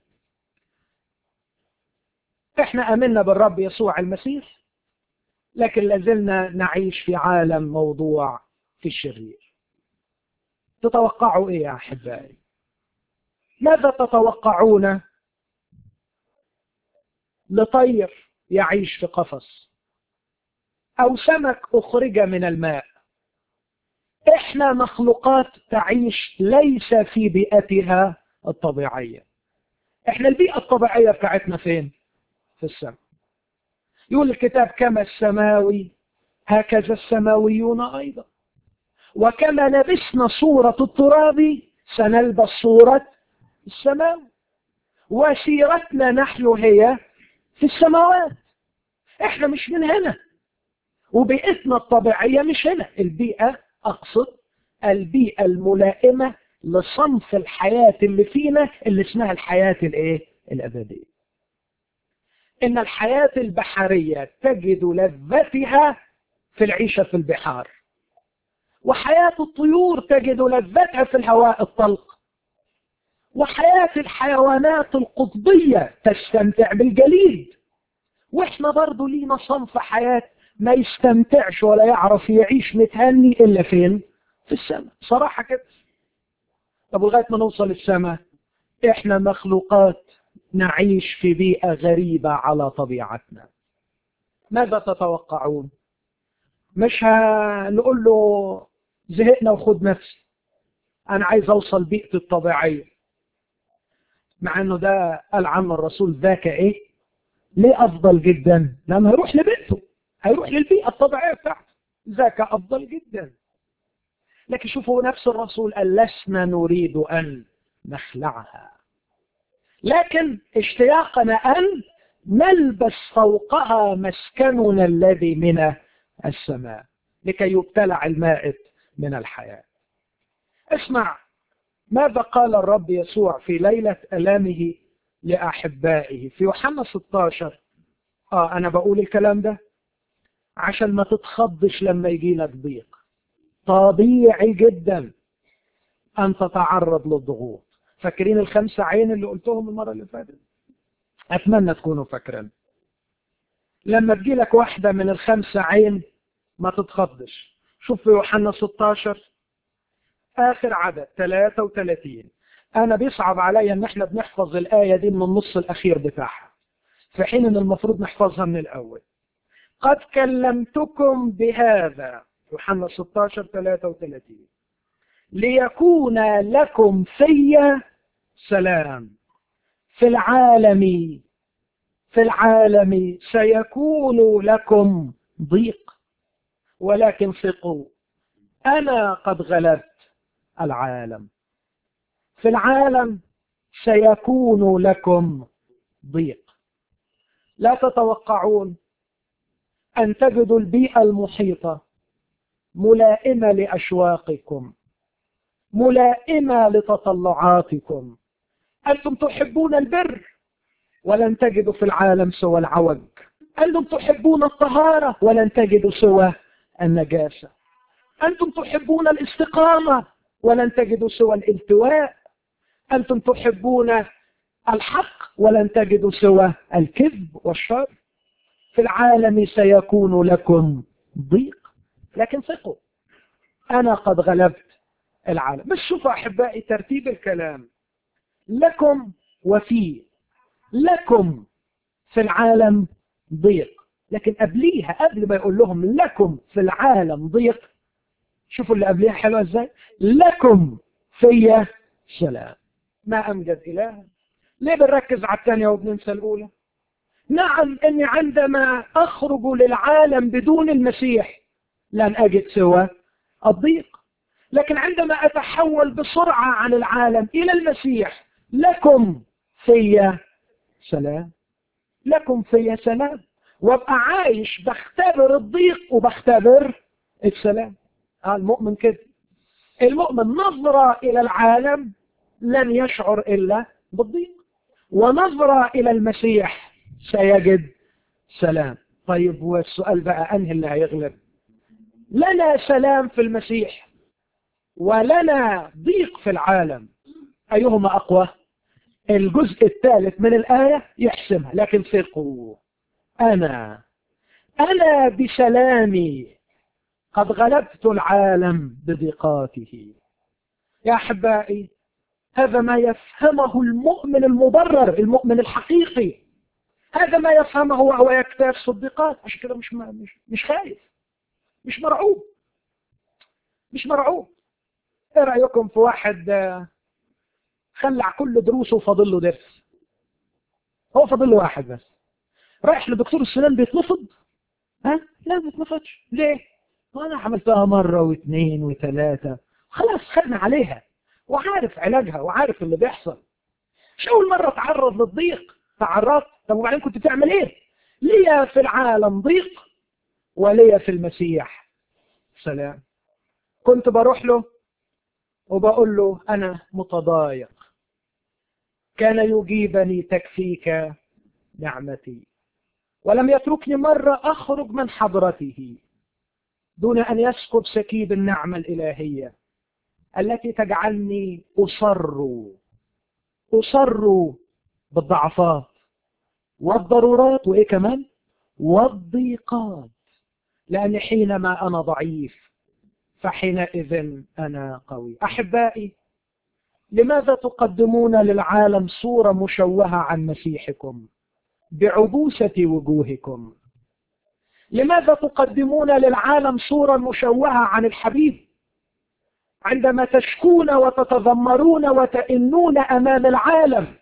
احنا امنا بالرب يسوع المسيح لكن لازلنا نعيش في عالم موضوع في الشرير تتوقعوا ايه يا احبائي ماذا تتوقعون لطير يعيش في قفص او سمك اخرج من الماء احنا مخلوقات تعيش ليس في بيئتها الطبيعيه احنا البيئه الطبيعيه بتاعتنا فين في السماء يقول الكتاب كما السماوي هكذا السماويون أيضا وكما لبسنا صورة التراب سنلبس صورة السماء وسيرتنا نحن هي في السماوات احنا مش من هنا وبيئتنا الطبيعية مش هنا البيئة أقصد البيئة الملائمة لصنف الحياة اللي فينا اللي اسمها الحياة الايه الأبدية إن الحياة البحرية تجد لذتها في العيشة في البحار وحياة الطيور تجد لذتها في الهواء الطلق وحياة الحيوانات القطبية تستمتع بالجليد واحنا برضو لينا صنف حياة ما يستمتعش ولا يعرف يعيش متهني إلا فين في السماء صراحة كده طب لغاية ما نوصل السماء احنا مخلوقات نعيش في بيئة غريبة على طبيعتنا ماذا تتوقعون مش هنقول له زهقنا وخد نفسي انا عايز اوصل بيئتي الطبيعية مع انه ده قال عنه الرسول ذاك ايه ليه افضل جدا لانه هيروح لبيئته هيروح للبيئة الطبيعية بتاعته ذاك افضل جدا لكن شوفوا نفس الرسول قال لسنا نريد ان نخلعها لكن اشتياقنا أن نلبس فوقها مسكننا الذي من السماء لكي يبتلع المائت من الحياة اسمع ماذا قال الرب يسوع في ليلة ألامه لأحبائه في يوحنا 16 آه أنا بقول الكلام ده عشان ما تتخضش لما يجي لك ضيق طبيعي جدا أن تتعرض للضغوط فاكرين الخمسة عين اللي قلتهم المرة اللي فاتت أتمنى تكونوا فاكرين لما تجي لك واحدة من الخمسة عين ما تتخضش شوف في يوحنا 16 آخر عدد 33 أنا بيصعب عليا إن إحنا بنحفظ الآية دي من النص الأخير بتاعها في حين إن المفروض نحفظها من الأول قد كلمتكم بهذا يوحنا 16 33 ليكون لكم في سلام في العالم في العالم سيكون لكم ضيق ولكن ثقوا أنا قد غلبت العالم في العالم سيكون لكم ضيق لا تتوقعون أن تجدوا البيئة المحيطة ملائمة لأشواقكم ملائمة لتطلعاتكم أنتم تحبون البر ولن تجدوا في العالم سوى العوج أنتم تحبون الطهارة ولن تجدوا سوى النجاسة أنتم تحبون الاستقامة ولن تجدوا سوى الالتواء أنتم تحبون الحق ولن تجدوا سوى الكذب والشر في العالم سيكون لكم ضيق لكن ثقوا أنا قد غلبت العالم بس شوفوا أحبائي ترتيب الكلام لكم وفي لكم في العالم ضيق لكن قبليها قبل ما يقول لهم لكم في العالم ضيق شوفوا اللي قبليها حلوة ازاي لكم في سلام ما أمجد إله ليه بنركز على الثانية وبننسى الأولى نعم أني عندما أخرج للعالم بدون المسيح لن أجد سوى الضيق لكن عندما أتحول بسرعة عن العالم إلى المسيح لكم في سلام لكم في سلام وابقى عايش بختبر الضيق وبختبر السلام آه المؤمن كده المؤمن نظرة إلى العالم لن يشعر إلا بالضيق ونظرة إلى المسيح سيجد سلام طيب والسؤال بقى أنهي اللي هيغلب لنا سلام في المسيح ولنا ضيق في العالم أيهما أقوى الجزء الثالث من الآية يحسمها لكن ثقوا أنا أنا بسلامي قد غلبت العالم بضيقاته يا أحبائي هذا ما يفهمه المؤمن المبرر المؤمن الحقيقي هذا ما يفهمه وهو يكتاف صديقات عشان كده مش مش مش خايف مش مرعوب مش مرعوب ايه رايكم في واحد خلع كل دروسه وفاضل له درس هو فاضل له واحد بس رايح لدكتور السنان بيتنفض ها لا ما بيتنفضش ليه وانا عملتها مره واثنين وثلاثه خلاص خدنا عليها وعارف علاجها وعارف اللي بيحصل مش اول مره تعرض للضيق تعرضت طب وبعدين كنت تعمل ايه ليا في العالم ضيق وليا في المسيح سلام كنت بروح له وبقول له أنا متضايق كان يجيبني تكفيك نعمتي ولم يتركني مرة أخرج من حضرته دون أن يسكب سكيب النعمة الإلهية التي تجعلني أصر أصر بالضعفات والضرورات وإيه كمان والضيقات لأن حينما أنا ضعيف فحينئذ أنا قوي أحبائي لماذا تقدمون للعالم صورة مشوهة عن مسيحكم بعبوسة وجوهكم لماذا تقدمون للعالم صورة مشوهة عن الحبيب عندما تشكون وتتذمرون وتئنون أمام العالم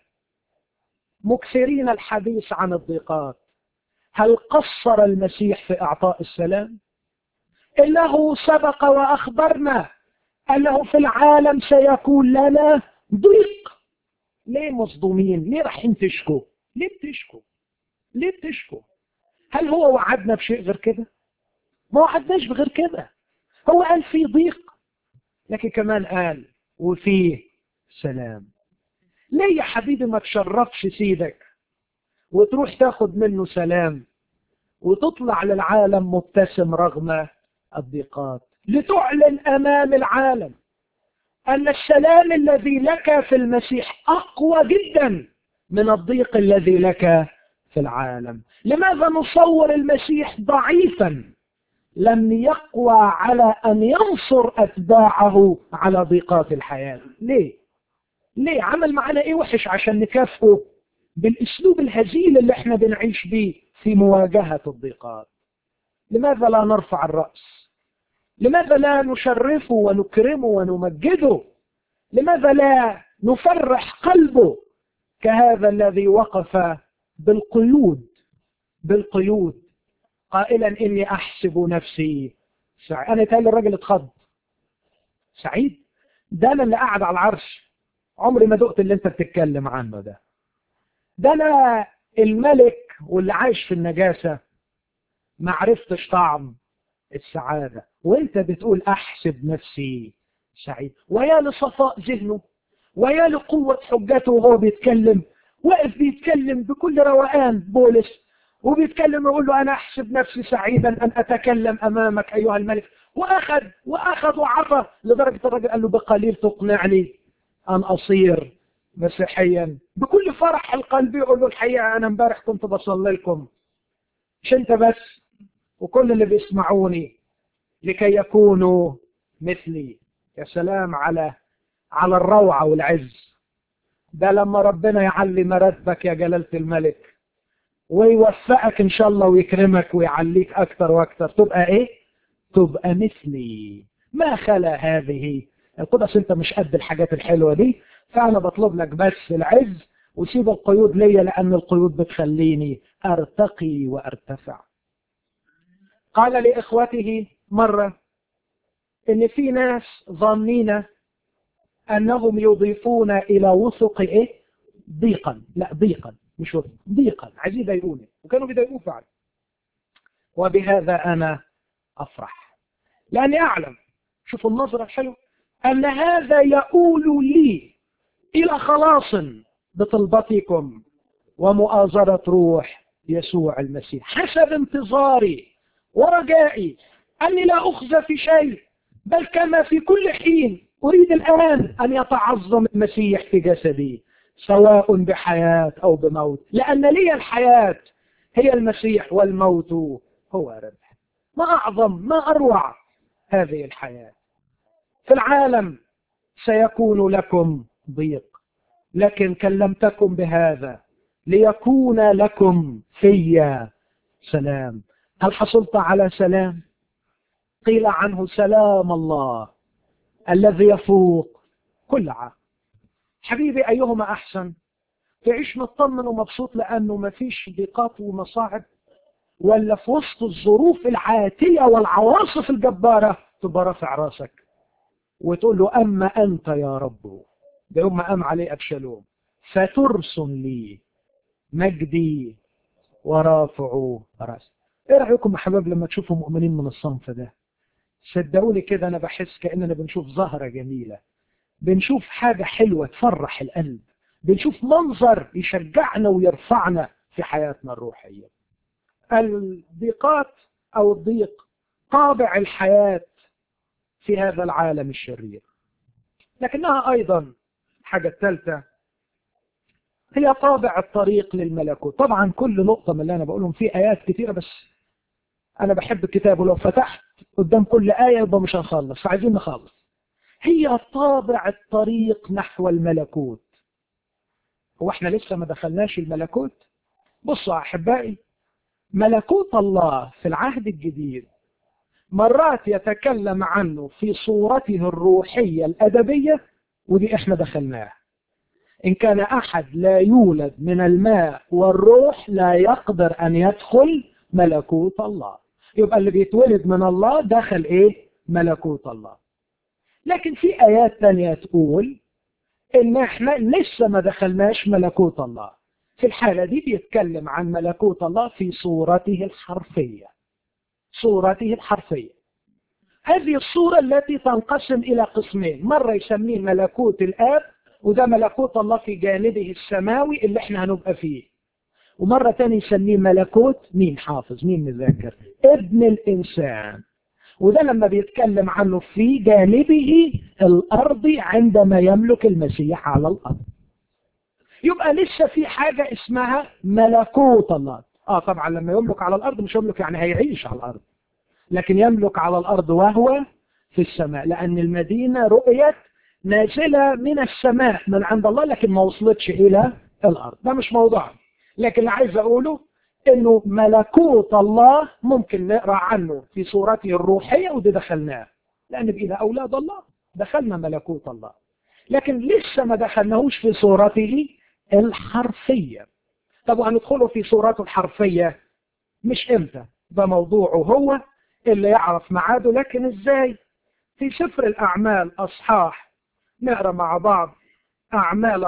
مكثرين الحديث عن الضيقات هل قصر المسيح في إعطاء السلام إنه سبق وأخبرنا أنه في العالم سيكون لنا ضيق ليه مصدومين ليه رايحين تشكوا ليه بتشكوا ليه بتشكوا هل هو وعدنا بشيء غير كده ما وعدناش بغير كده هو قال في ضيق لكن كمان قال وفيه سلام ليه يا حبيبي ما تشرفش سيدك وتروح تاخد منه سلام وتطلع للعالم مبتسم رغم الضيقات لتعلن امام العالم ان السلام الذي لك في المسيح اقوى جدا من الضيق الذي لك في العالم لماذا نصور المسيح ضعيفا لم يقوى على ان ينصر اتباعه على ضيقات الحياه ليه ليه عمل معنا ايه وحش عشان نكافئه بالاسلوب الهزيل اللي احنا بنعيش بيه في مواجهه الضيقات لماذا لا نرفع الراس لماذا لا نشرفه ونكرمه ونمجده لماذا لا نفرح قلبه كهذا الذي وقف بالقيود بالقيود قائلا اني احسب نفسي سعيد انا تالي الراجل اتخض سعيد ده انا اللي قاعد على العرش عمري ما دقت اللي انت بتتكلم عنه ده ده انا الملك واللي عايش في النجاسة ما عرفتش طعم السعادة وانت بتقول احسب نفسي سعيد ويا لصفاء ذهنه ويا لقوة حجته وهو بيتكلم واقف بيتكلم بكل روقان بولس وبيتكلم يقول له انا احسب نفسي سعيدا ان اتكلم امامك ايها الملك واخذ واخذ وعطى لدرجة الراجل قال له بقليل تقنعني ان اصير مسيحيا بكل فرح القلب يقول له الحقيقة انا امبارح كنت بصلي لكم مش انت بس وكل اللي بيسمعوني لكي يكونوا مثلي يا سلام على على الروعة والعز ده لما ربنا يعلي مرتبك يا جلالة الملك ويوفقك ان شاء الله ويكرمك ويعليك اكتر واكتر تبقى ايه تبقى مثلي ما خلا هذه القدس انت مش قد الحاجات الحلوة دي فانا بطلب لك بس العز وسيب القيود ليا لان القيود بتخليني ارتقي وارتفع قال لاخوته مرة ان في ناس ظنين انهم يضيفون الى وثق ايه ضيقا لا ضيقا مش وثق ضيقا عايزين يضايقوني وكانوا بيضايقوه فعلا وبهذا انا افرح لاني اعلم شوفوا النظرة الحلوة ان هذا يقول لي الى خلاص بطلبتكم ومؤازرة روح يسوع المسيح حسب انتظاري ورجائي أني لا أخزى في شيء بل كما في كل حين أريد الآن أن يتعظم المسيح في جسدي سواء بحياة أو بموت لأن لي الحياة هي المسيح والموت هو ربح ما أعظم ما أروع هذه الحياة في العالم سيكون لكم ضيق لكن كلمتكم بهذا ليكون لكم في سلام هل حصلت على سلام قيل عنه سلام الله الذي يفوق كل عقل حبيبي أيهما أحسن تعيش مطمن ومبسوط لأنه ما فيش ضيقات ومصاعب ولا في وسط الظروف العاتية والعواصف الجبارة تبقى رافع راسك وتقول له أما أنت يا رب ده يوم ما قام عليه أبشالوم فترسم لي مجدي ورافع راسي ايه رأيكم يا حباب لما تشوفوا مؤمنين من الصنف ده صدقوني كده انا بحس كأننا بنشوف زهرة جميلة بنشوف حاجة حلوة تفرح القلب بنشوف منظر يشجعنا ويرفعنا في حياتنا الروحية الضيقات او الضيق طابع الحياة في هذا العالم الشرير لكنها ايضا حاجة الثالثة هي طابع الطريق للملكوت طبعا كل نقطة من اللي انا بقولهم في ايات كثيرة بس انا بحب الكتاب ولو فتحت قدام كل آية يبقى مش هنخلص فعايزين نخلص هي طابع الطريق نحو الملكوت هو احنا لسه ما دخلناش الملكوت بصوا يا احبائي ملكوت الله في العهد الجديد مرات يتكلم عنه في صورته الروحية الأدبية ودي احنا دخلناها إن كان أحد لا يولد من الماء والروح لا يقدر أن يدخل ملكوت الله يبقى اللي بيتولد من الله دخل إيه ملكوت الله لكن في آيات تانية تقول إن إحنا لسه ما دخلناش ملكوت الله في الحالة دي بيتكلم عن ملكوت الله في صورته الحرفية صورته الحرفية هذه الصورة التي تنقسم إلى قسمين مرة يسميه ملكوت الآب وده ملكوت الله في جانبه السماوي اللي احنا هنبقى فيه ومرة تانية يسميه ملكوت مين حافظ مين مذاكر ابن الإنسان وده لما بيتكلم عنه في جانبه الأرضي عندما يملك المسيح على الأرض يبقى لسه في حاجة اسمها ملكوت الله اه طبعا لما يملك على الأرض مش يملك يعني هيعيش على الأرض لكن يملك على الأرض وهو في السماء لأن المدينة رؤيت نازلة من السماء من عند الله لكن ما وصلتش إلى الأرض ده مش موضوع لكن اللي عايز أقوله إنه ملكوت الله ممكن نقرأ عنه في صورته الروحية ودي دخلناه لأن بإذا أولاد الله دخلنا ملكوت الله لكن لسه ما دخلناهوش في صورته الحرفية طب وهندخله في صورته الحرفية مش امتى ده موضوعه هو اللي يعرف معاده لكن ازاي في سفر الأعمال أصحاح نقرأ مع بعض أعمال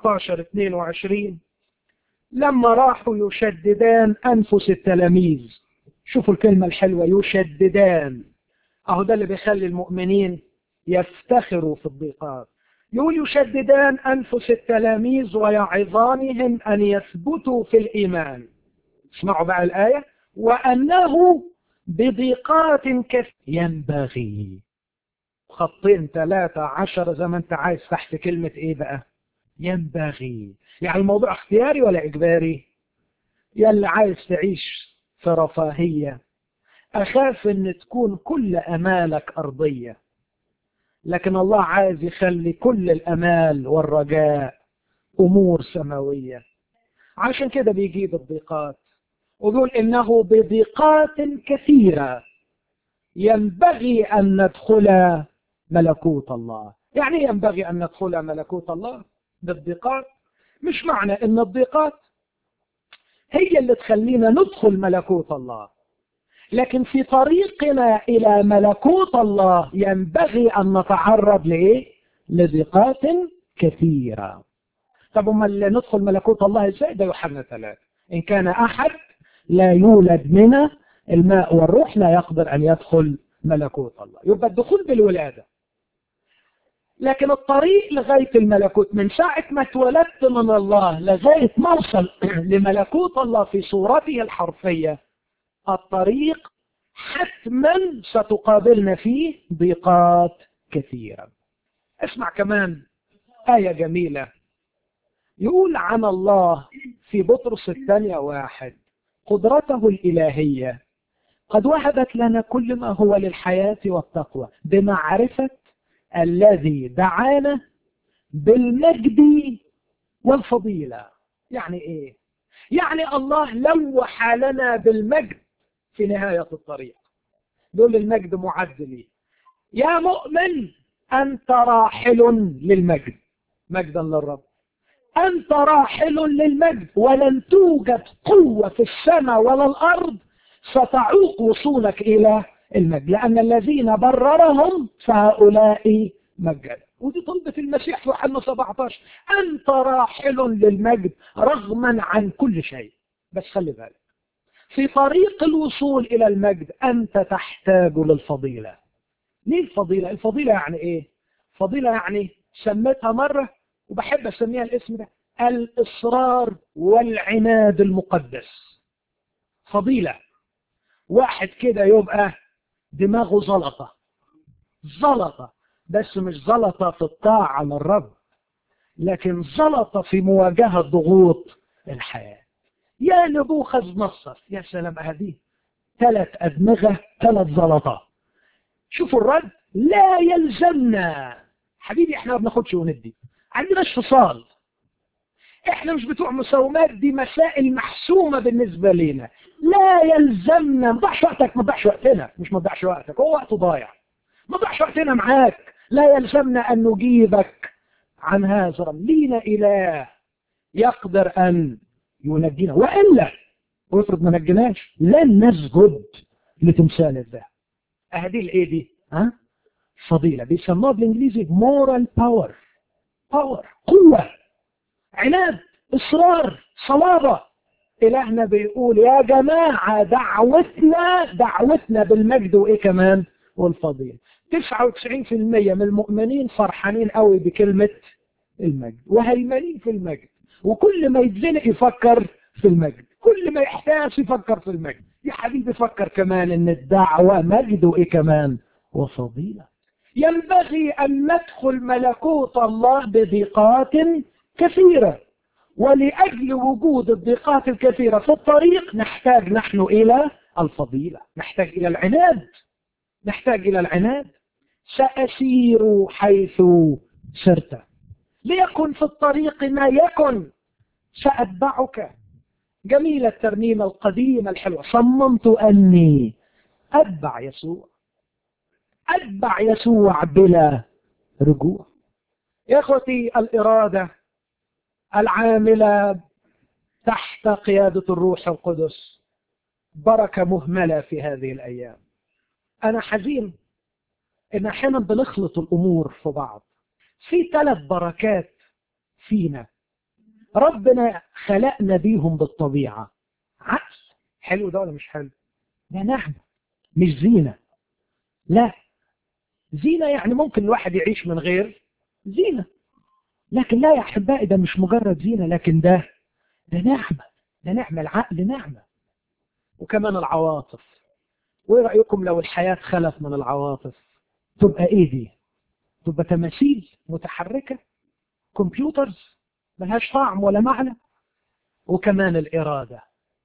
14-22 لما راحوا يشددان أنفس التلاميذ شوفوا الكلمة الحلوة يشددان أهو ده اللي بيخلي المؤمنين يفتخروا في الضيقات يقول يشددان أنفس التلاميذ ويعظانهم أن يثبتوا في الإيمان اسمعوا بقى الآية وأنه بضيقات كثيرة ينبغي خطين ثلاثة عشر زي ما انت عايز تحت كلمة ايه بقى ينبغي يعني الموضوع اختياري ولا اجباري يلي عايز تعيش في رفاهية اخاف ان تكون كل امالك ارضية لكن الله عايز يخلي كل الامال والرجاء امور سماوية عشان كده بيجيب الضيقات ويقول انه بضيقات كثيرة ينبغي ان ندخل ملكوت الله يعني ينبغي أن ندخل ملكوت الله بالضيقات مش معنى أن الضيقات هي اللي تخلينا ندخل ملكوت الله لكن في طريقنا إلى ملكوت الله ينبغي أن نتعرض لإيه؟ لضيقات كثيرة طب وما اللي ندخل ملكوت الله ازاي ده يوحنا ثلاثة إن كان أحد لا يولد من الماء والروح لا يقدر أن يدخل ملكوت الله يبقى الدخول بالولادة لكن الطريق لغاية الملكوت من ساعة ما اتولدت من الله لغاية ما اوصل لملكوت الله في صورته الحرفية الطريق حتما ستقابلنا فيه ضيقات كثيرة اسمع كمان آية جميلة يقول عن الله في بطرس الثانية واحد قدرته الإلهية قد وهبت لنا كل ما هو للحياة والتقوى بمعرفة الذي دعانا بالمجد والفضيلة يعني ايه يعني الله لوح لنا بالمجد في نهاية الطريق دول المجد معد لي يا مؤمن أنت راحل للمجد مجدا للرب أنت راحل للمجد ولن توجد قوة في السماء ولا الأرض ستعوق وصولك إلى المجد لأن الذين بررهم فهؤلاء مجد ودي طلبة المسيح في يوحنا 17 أنت راحل للمجد رغما عن كل شيء بس خلي بالك في طريق الوصول إلى المجد أنت تحتاج للفضيلة ليه الفضيلة؟ الفضيلة يعني إيه؟ فضيلة يعني سميتها مرة وبحب أسميها الاسم ده الإصرار والعناد المقدس فضيلة واحد كده يبقى دماغه زلطة زلطة بس مش زلطة في الطاعة للرب لكن زلطة في مواجهة ضغوط الحياة يا نبوخذ نصر يا سلام هذه ثلاث أدمغة ثلاث زلطات شوفوا الرد لا يلزمنا حبيبي احنا ما بناخدش وندي عندناش فصال احنا مش بتوع مساومات دي مسائل محسومة بالنسبة لنا لا يلزمنا ما تضيعش وقتك ما تضيعش وقتنا مش ما تضيعش وقتك هو وقته ضايع ما تضيعش وقتنا معاك لا يلزمنا ان نجيبك عن هذا لينا اله يقدر ان ينجينا والا ويفرض ما نجيناش لن نسجد لتمثال الذهب هذه الايه دي ها فضيلة بيسموها بالانجليزي moral power power قوة عناد اصرار صلابة الهنا بيقول يا جماعة دعوتنا دعوتنا بالمجد وايه كمان والفضيلة 99% من المؤمنين فرحانين قوي بكلمة المجد وهيمنين في المجد وكل ما يتزنق يفكر في المجد كل ما يحتاج يفكر في المجد يا حبيبي فكر كمان ان الدعوة مجد وايه كمان وفضيلة ينبغي ان ندخل ملكوت الله بضيقات كثيرة ولأجل وجود الضيقات الكثيرة في الطريق نحتاج نحن إلى الفضيلة نحتاج إلى العناد نحتاج إلى العناد سأسير حيث سرت ليكن في الطريق ما يكن سأتبعك جميلة الترنيمة القديمة الحلوة صممت أني أتبع يسوع أتبع يسوع بلا رجوع يا أخوتي الإرادة العاملة تحت قيادة الروح القدس بركة مهملة في هذه الأيام أنا حزين إن أحيانا بنخلط الأمور في بعض في ثلاث بركات فينا ربنا خلقنا بيهم بالطبيعة عقل حلو ده ولا مش حلو ده نعمة مش زينة لا زينة يعني ممكن الواحد يعيش من غير زينة لكن لا يا أحبائي ده مش مجرد زينة لكن ده ده نعمة ده نعمة العقل نعمة وكمان العواطف وايه رأيكم لو الحياة خلت من العواطف تبقى ايه دي تبقى تماثيل متحركة كمبيوترز ملهاش طعم ولا معنى وكمان الإرادة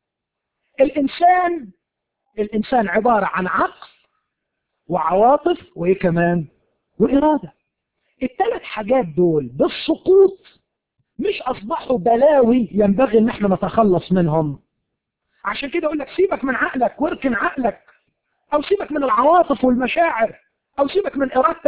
الإنسان الإنسان عبارة عن عقل وعواطف وإيه كمان وإرادة الثلاث حاجات دول بالسقوط مش أصبحوا بلاوي ينبغي إن احنا نتخلص منهم عشان كده أقول لك سيبك من عقلك واركن عقلك أو سيبك من العواطف والمشاعر أو سيبك من إرادتك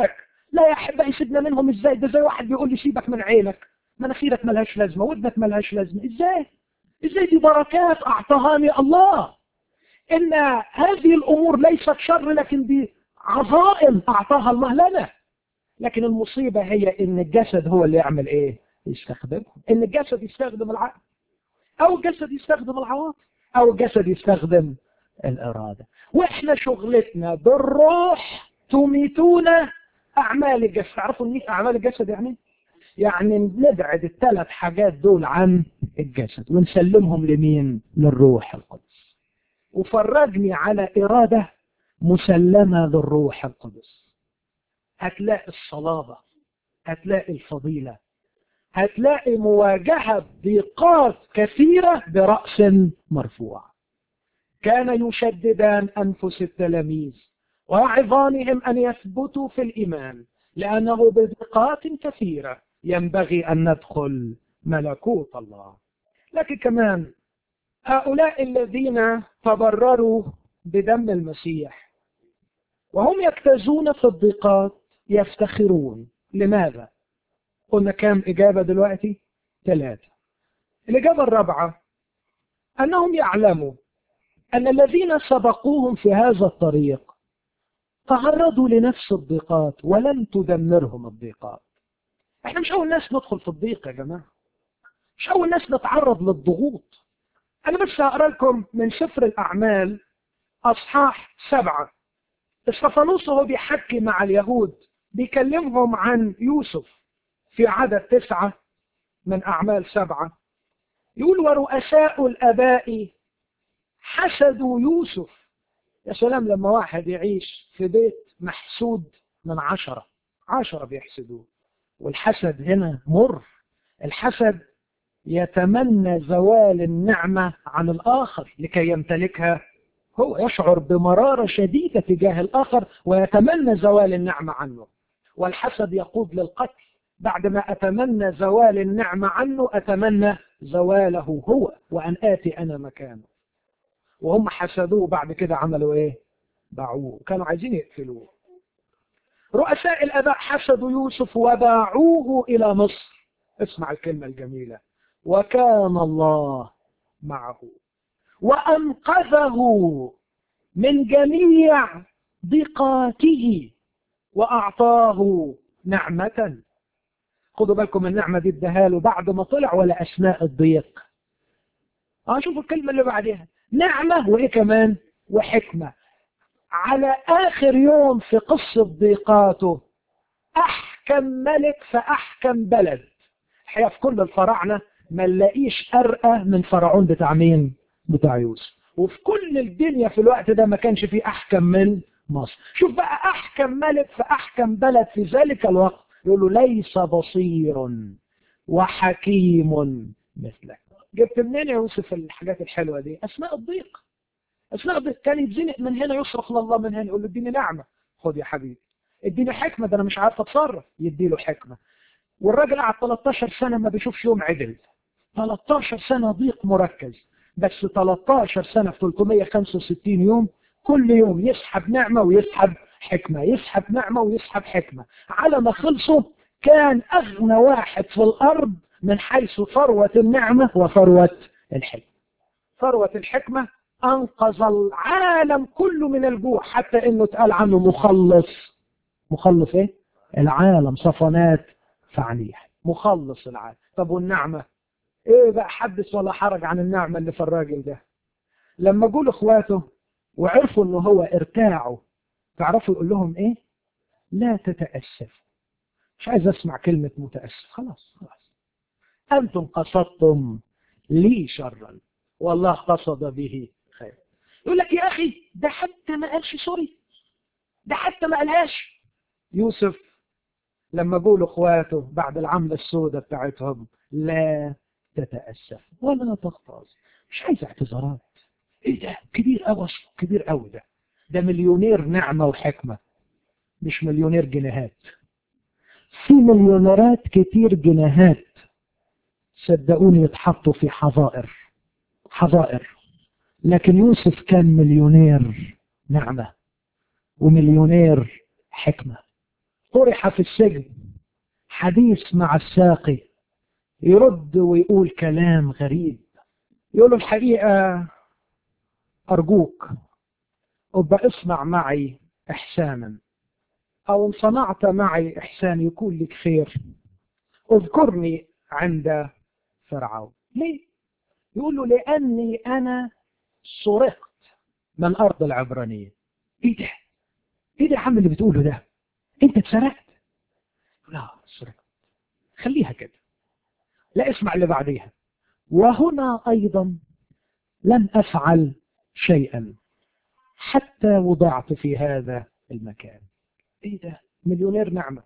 لا يا احبائي سيبنا منهم ازاي ده زي واحد بيقول لي سيبك من عينك مناخيرك ملهاش لازمه ودنك ملهاش لازمه ازاي ازاي دي بركات اعطاهاني الله ان هذه الامور ليست شر لكن دي عظائم اعطاها الله لنا لكن المصيبه هي ان الجسد هو اللي يعمل ايه يستخدمهم ان الجسد يستخدم العقل او الجسد يستخدم العواطف او الجسد يستخدم الاراده واحنا شغلتنا بالروح تميتون اعمال الجسد تعرفوا ان اعمال الجسد يعني يعني نبعد الثلاث حاجات دول عن الجسد ونسلمهم لمين للروح القدس وفرجني على اراده مسلمه للروح القدس هتلاقي الصلابه هتلاقي الفضيله هتلاقي مواجهه ضيقات كثيره براس مرفوع كان يشددان انفس التلاميذ ويعظانهم ان يثبتوا في الايمان لانه بضيقات كثيره ينبغي ان ندخل ملكوت الله لكن كمان هؤلاء الذين تضرروا بدم المسيح وهم يجتازون في الضيقات يفتخرون لماذا قلنا كام إجابة دلوقتي ثلاثة الإجابة الرابعة أنهم يعلموا أن الذين سبقوهم في هذا الطريق تعرضوا لنفس الضيقات ولم تدمرهم الضيقات احنا مش أول ناس ندخل في الضيق يا جماعة مش أول ناس نتعرض للضغوط أنا بس هقرا لكم من سفر الأعمال أصحاح سبعة استفانوس وهو بيحكي مع اليهود بيكلمهم عن يوسف في عدد تسعة من أعمال سبعة يقول ورؤساء الآباء حسدوا يوسف يا سلام لما واحد يعيش في بيت محسود من عشرة عشرة بيحسدوه والحسد هنا مر الحسد يتمنى زوال النعمة عن الآخر لكي يمتلكها هو يشعر بمرارة شديدة تجاه الآخر ويتمنى زوال النعمة عنه والحسد يقود للقتل بعد ما أتمنى زوال النعمة عنه أتمنى زواله هو وأن آتي أنا مكانه وهم حسدوه بعد كده عملوا إيه باعوه كانوا عايزين يقتلوه رؤساء الآباء حسدوا يوسف وباعوه إلى مصر اسمع الكلمة الجميلة وكان الله معه وأنقذه من جميع ضيقاته وأعطاه نعمة خدوا بالكم النعمة دي اداها له بعد ما طلع ولا أثناء الضيق اه شوفوا الكلمة اللي بعدها نعمة وإيه كمان وحكمة على آخر يوم في قصة ضيقاته أحكم ملك فأحكم بلد الحقيقة في كل الفراعنة ما نلاقيش أرقى من فرعون بتاع مين؟ بتاع يوسف وفي كل الدنيا في الوقت ده ما كانش فيه أحكم من مصر شوف بقى أحكم ملك فأحكم بلد في ذلك الوقت يقول له ليس بصير وحكيم مثلك جبت منين يا يوسف الحاجات الحلوة دي أثناء الضيق أثناء الضيق كان يتزنق من هنا يصرخ لله من هنا يقول له اديني نعمة خد يا حبيبي اديني حكمة ده أنا مش عارف أتصرف يديله حكمة والراجل قعد 13 سنة ما بيشوفش يوم عدل 13 سنة ضيق مركز بس 13 سنة في 365 يوم كل يوم يسحب نعمة ويسحب حكمة يسحب نعمة ويسحب حكمة على ما خلصوا كان أغنى واحد في الأرض من حيث ثروة النعمة وثروة الحكمة ثروة الحكمة أنقذ العالم كله من الجوع حتى إنه اتقال عنه مخلص مخلص إيه؟ العالم صفنات فعنيح مخلص العالم طب والنعمة إيه بقى حدث ولا حرج عن النعمة اللي في الراجل ده لما جول إخواته وعرفوا إنه هو ارتاعوا تعرفوا يقول لهم إيه؟ لا تتأسف مش عايز أسمع كلمة متأسف خلاص خلاص أنتم قصدتم لي شرا والله قصد به خير يقول لك يا أخي ده حتى ما قالش سوري ده حتى ما قالهاش يوسف لما قولوا اخواته بعد العملة السوداء بتاعتهم لا تتأسف ولا تغتاظ مش عايز اعتذارات ايه ده كبير قوي كبير قوي ده ده مليونير نعمة وحكمة مش مليونير جنيهات في مليونيرات كتير جنيهات صدقوني يتحطوا في حظائر حظائر لكن يوسف كان مليونير نعمة ومليونير حكمة طرح في السجن حديث مع الساقي يرد ويقول كلام غريب يقول له الحقيقة أرجوك ابقى اصنع معي إحسانا أو إن صنعت معي إحسان يكون لك خير اذكرني عند فرعون ليه؟ يقول له لأني أنا سرقت من أرض العبرانية إيه ده؟ إيه ده يا عم اللي بتقوله ده؟ أنت اتسرقت؟ لا سرقت خليها كده لا اسمع اللي بعديها وهنا أيضا لم أفعل شيئا حتى وضعت في هذا المكان ايه ده مليونير نعمة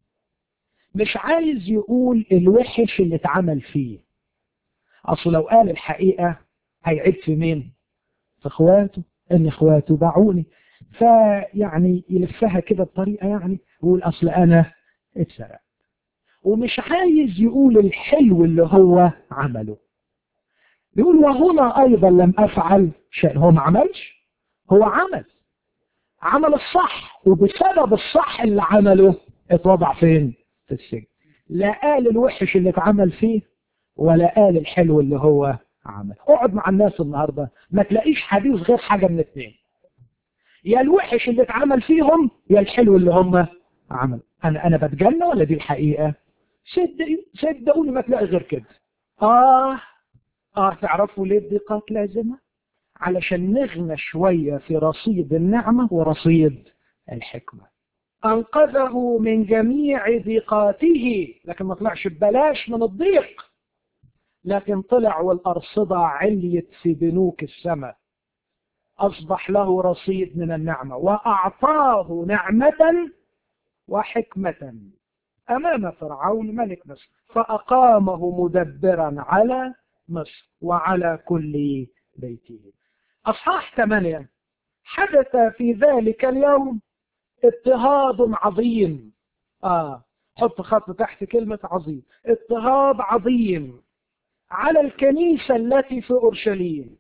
مش عايز يقول الوحش اللي اتعمل فيه اصل لو قال الحقيقة هيعيب في مين في اخواته ان اخواته باعوني فيعني يلفها كده بطريقة يعني يقول اصل انا اتسرقت ومش عايز يقول الحلو اللي هو عمله يقول وهنا ايضا لم افعل شيء هو ما عملش هو عمل عمل الصح وبسبب الصح اللي عمله اتوضع فين في السجن لا قال الوحش اللي اتعمل فيه ولا قال الحلو اللي هو عمل اقعد مع الناس النهاردة ما تلاقيش حديث غير حاجة من اثنين يا الوحش اللي اتعمل فيهم يا الحلو اللي هم عملوا انا انا بتجنى ولا دي الحقيقة صدقوني صدقوني ما تلاقي غير كده اه اه تعرفوا ليه الضيقات لازمة علشان نغنى شوية في رصيد النعمة ورصيد الحكمة أنقذه من جميع ضيقاته لكن ما طلعش ببلاش من الضيق لكن طلع والأرصدة عليت في بنوك السماء أصبح له رصيد من النعمة وأعطاه نعمة وحكمة أمام فرعون ملك مصر فأقامه مدبرا على مصر وعلى كل بيته أصحاح ثمانية حدث في ذلك اليوم اضطهاد عظيم آه حط خط تحت كلمة عظيم اضطهاد عظيم على الكنيسة التي في أورشليم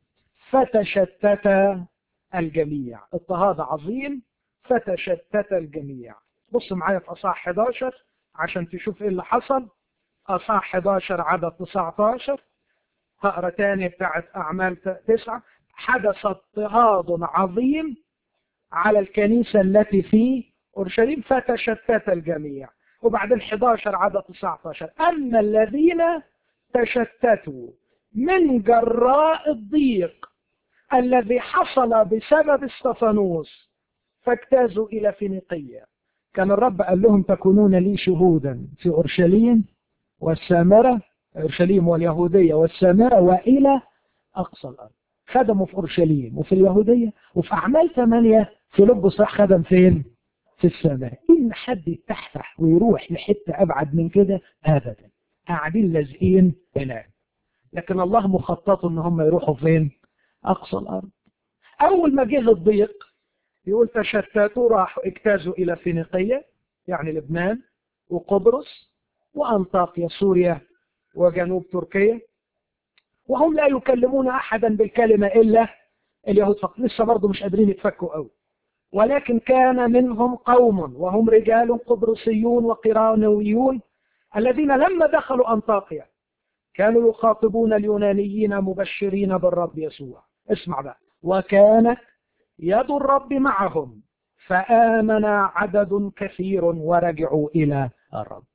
فتشتت الجميع اضطهاد عظيم فتشتت الجميع بص معايا في أصحاح 11 عشان تشوف ايه اللي حصل أصحاح 11 عدد 19 هقرا تاني بتاعت أعمال تسعة حدث اضطهاد عظيم على الكنيسة التي في أورشليم فتشتت الجميع وبعدين 11 عدد 19 أما الذين تشتتوا من جراء الضيق الذي حصل بسبب استفانوس فاجتازوا إلى فينيقية كان الرب قال لهم تكونون لي شهودا في أورشليم والسامرة أورشليم واليهودية والسامرة وإلى أقصى الأرض خدموا في أورشليم وفي اليهودية وفي أعمال ثمانية في لبس راح خدم فين؟ في السماء إن حد يتحتح ويروح لحتة أبعد من كده أبدا قاعدين لازقين هناك لكن الله مخطط إن هم يروحوا فين؟ أقصى الأرض أول ما جه الضيق يقول تشتتوا راحوا اجتازوا إلى فينيقية يعني لبنان وقبرص وأنطاكيا سوريا وجنوب تركيا وهم لا يكلمون أحدا بالكلمة إلا اليهود فقط لسه برضه مش قادرين يتفكوا قوي ولكن كان منهم قوم وهم رجال قبرصيون وقرانويون الذين لما دخلوا أنطاكيا كانوا يخاطبون اليونانيين مبشرين بالرب يسوع اسمع بقى وكانت يد الرب معهم فآمن عدد كثير ورجعوا إلى الرب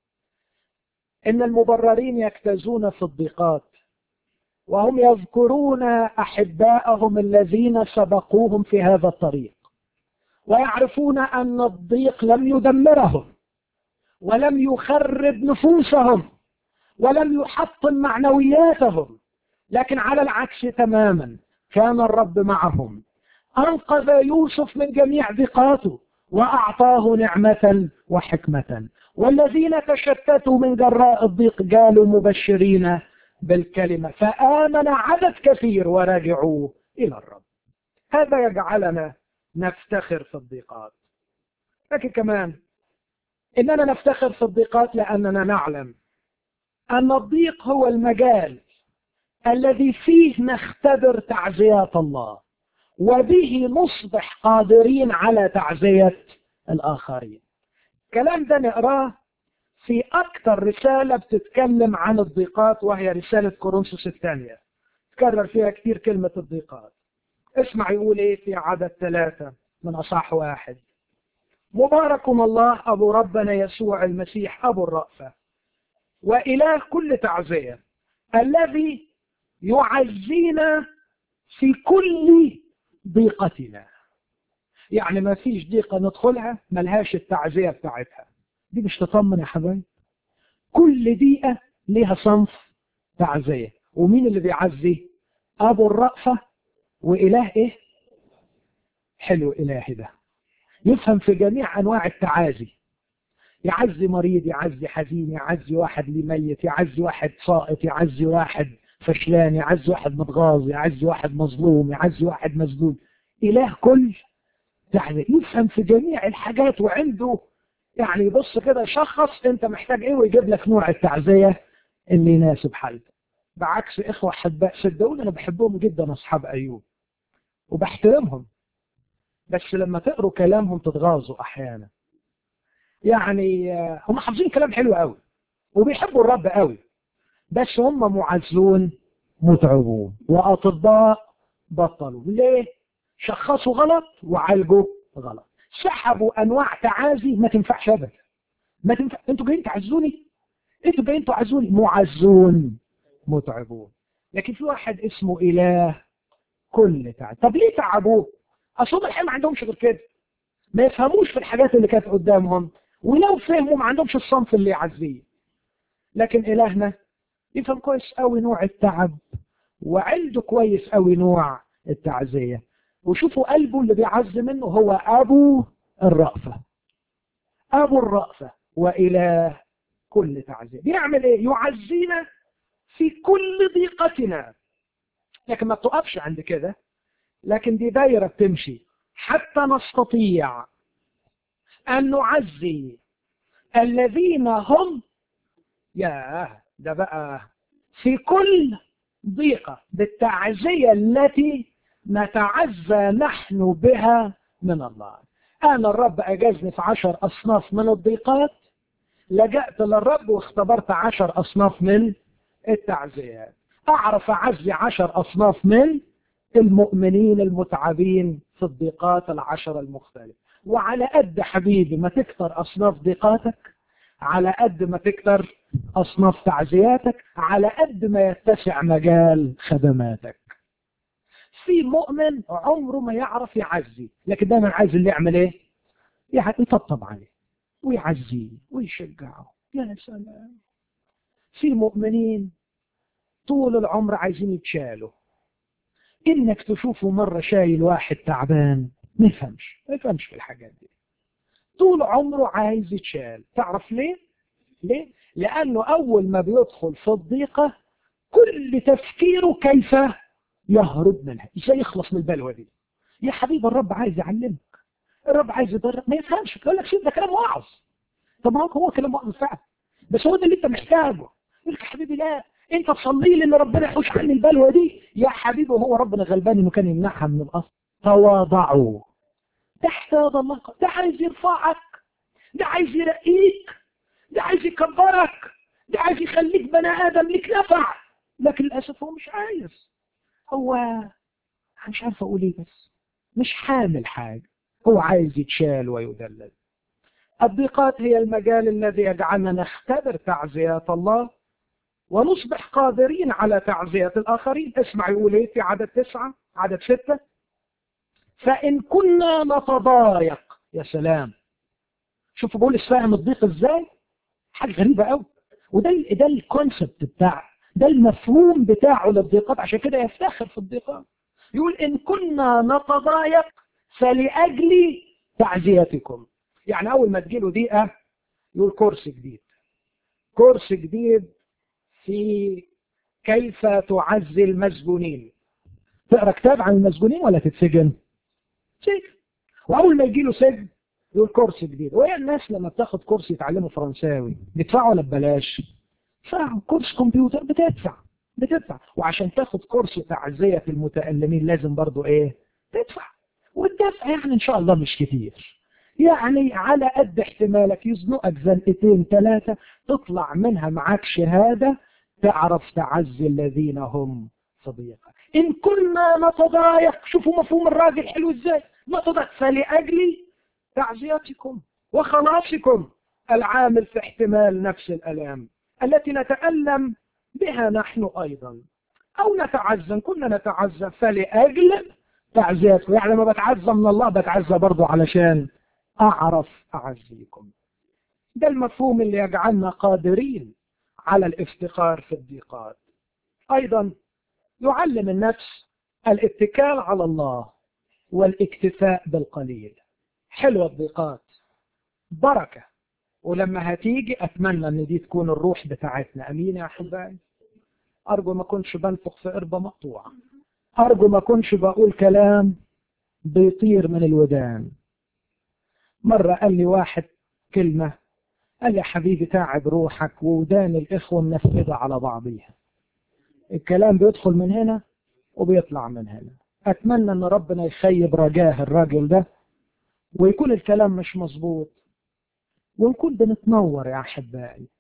إن المبررين يجتازون في الضيقات وهم يذكرون أحباءهم الذين سبقوهم في هذا الطريق ويعرفون أن الضيق لم يدمرهم ولم يخرب نفوسهم ولم يحطم معنوياتهم لكن على العكس تماما كان الرب معهم أنقذ يوسف من جميع ضيقاته وأعطاه نعمة وحكمة والذين تشتتوا من جراء الضيق قالوا مبشرين بالكلمة فآمن عدد كثير ورجعوا إلى الرب هذا يجعلنا نفتخر في الضيقات لكن كمان إننا نفتخر في الضيقات لأننا نعلم أن الضيق هو المجال الذي فيه نختبر تعزيات الله وبه نصبح قادرين على تعزية الآخرين الكلام ده نقراه في أكثر رسالة بتتكلم عن الضيقات وهي رسالة كورنثوس الثانية تكرر فيها كتير كلمة الضيقات اسمع يقول ايه في عدد ثلاثة من أصح واحد مبارك الله أبو ربنا يسوع المسيح أبو الرأفة وإله كل تعزية الذي يعزينا في كل ضيقتنا يعني ما فيش ضيقة ندخلها ملهاش التعزية بتاعتها دي مش تطمن يا حبايب كل دقيقة ليها صنف تعزية ومين اللي بيعزي أبو الرأفة وإله إيه حلو إلهي ده يفهم في جميع أنواع التعازي يعزي مريض يعزي حزين يعزي واحد ليه ميت يعزي واحد ساقط يعزي واحد فشلان يعزي واحد متغاظ يعزي واحد مظلوم يعزي واحد مظلوم إله كل يعني يفهم في جميع الحاجات وعنده يعني يبص كده يشخص انت محتاج ايه ويجيب لك نوع التعزية اللي يناسب حالتك بعكس اخوة احباء صدقوني انا بحبهم جدا اصحاب ايوب وبحترمهم بس لما تقروا كلامهم تتغاظوا احيانا يعني هم حافظين كلام حلو قوي وبيحبوا الرب قوي بس هم معزون متعبون واطباء بطلوا ليه شخصوا غلط وعالجوا غلط سحبوا انواع تعازي ما تنفعش ابدا ما تنفع انتوا جايين تعزوني انتوا جايين تعزوني معزون متعبون لكن في واحد اسمه اله كل تعب طب ليه تعبوه اصل الحين ما عندهمش غير كده ما يفهموش في الحاجات اللي كانت قدامهم ولو فهموا ما عندهمش الصنف اللي يعزيه لكن الهنا يفهم كويس قوي نوع التعب وعنده كويس قوي نوع التعزيه وشوفوا قلبه اللي بيعز منه هو أبو الرأفة أبو الرأفة وإله كل تعزية بيعمل إيه يعزينا في كل ضيقتنا لكن ما تقفش عند كده لكن دي دايرة بتمشي حتى نستطيع أن نعزي الذين هم يا ده بقى في كل ضيقة بالتعزية التي نتعزى نحن بها من الله أنا الرب أجازني في عشر أصناف من الضيقات لجأت للرب واختبرت عشر أصناف من التعزيات أعرف أعزي عشر أصناف من المؤمنين المتعبين في الضيقات العشر المختلفة وعلى قد حبيبي ما تكتر أصناف ضيقاتك على قد ما تكتر أصناف تعزياتك على قد ما يتسع مجال خدماتك في مؤمن عمره ما يعرف يعزي لكن دايما عايز اللي يعمل ايه يطبطب عليه ويعزيه ويشجعه يا سلام في مؤمنين طول العمر عايزين يتشالوا انك تشوفه مرة شايل واحد تعبان ما يفهمش ما يفهمش في الحاجات دي طول عمره عايز يتشال تعرف ليه ليه لانه اول ما بيدخل في الضيقة كل تفكيره كيف يهرب منها ازاي يخلص من البلوه دي يا حبيبي الرب عايز يعلمك الرب عايز يدرب ما يفهمش يقول لك شوف ده كلام واعظ طب ما هو كلام واعظ فعلا بس هو ده اللي انت محتاجه يقول لك يا حبيبي لا انت تصلي لي ان ربنا يحوش عني البلوه دي يا حبيبي هو ربنا غلبان انه كان يمنعها من الاصل تواضعوا تحت يد الله ده عايز يرفعك ده عايز يرقيك ده عايز يكبرك ده عايز يخليك بني ادم ليك نفع لكن للاسف هو مش عايز هو مش عارف اقول ايه بس مش حامل حاجة هو عايز يتشال ويدلل الضيقات هي المجال الذي يجعلنا نختبر تعزيات الله ونصبح قادرين على تعزية الآخرين اسمع يقول ايه في عدد تسعة عدد ستة فإن كنا نتضايق يا سلام شوفوا بولس فاهم الضيق ازاي حاجة غريبة قوي وده ده الكونسبت بتاع ده المفهوم بتاعه للضيقات عشان كده يفتخر في الضيقات يقول إن كنا نتضايق فلأجل تعزيتكم يعني أول ما تجيله ضيقة يقول كورس جديد كورس جديد في كيف تعزي المسجونين تقرا كتاب عن المسجونين ولا تتسجن؟ سجن وأول ما يجيله سجن يقول كورس جديد وهي الناس لما بتاخد كورس يتعلموا فرنساوي بيدفعوا ولا ببلاش؟ يدفعوا كورس كمبيوتر بتدفع بتدفع وعشان تاخد كورس تعزية المتألمين لازم برضو ايه تدفع والدفع يعني ان شاء الله مش كتير يعني على قد احتمالك يزنقك زنقتين ثلاثة تطلع منها معاك شهادة تعرف تعزي الذين هم صديقك إن كنا نتضايق شوفوا مفهوم الراجل حلو ازاي نتضايق فلأجل تعزيتكم وخلاصكم العامل في احتمال نفس الألام التي نتألم بها نحن أيضا أو نتعزى كنا نتعزى فلأجل تعزيتكم يعني لما بتعزى من الله بتعزى برضو علشان أعرف أعزيكم ده المفهوم اللي يجعلنا قادرين على الافتقار في الضيقات أيضا يعلم النفس الاتكال على الله والاكتفاء بالقليل حلوة الضيقات بركة ولما هتيجي أتمنى أن دي تكون الروح بتاعتنا أمين يا أحبائي أرجو ما كنش بنفخ في قربة مقطوعة أرجو ما كنش بقول كلام بيطير من الودان مرة قال لي واحد كلمة قال لي حبيبي تعب روحك وودان الإخوة منفذة على بعضيها الكلام بيدخل من هنا وبيطلع من هنا أتمنى أن ربنا يخيب رجاه الراجل ده ويكون الكلام مش مظبوط ونكون بنتنور يا أحبائي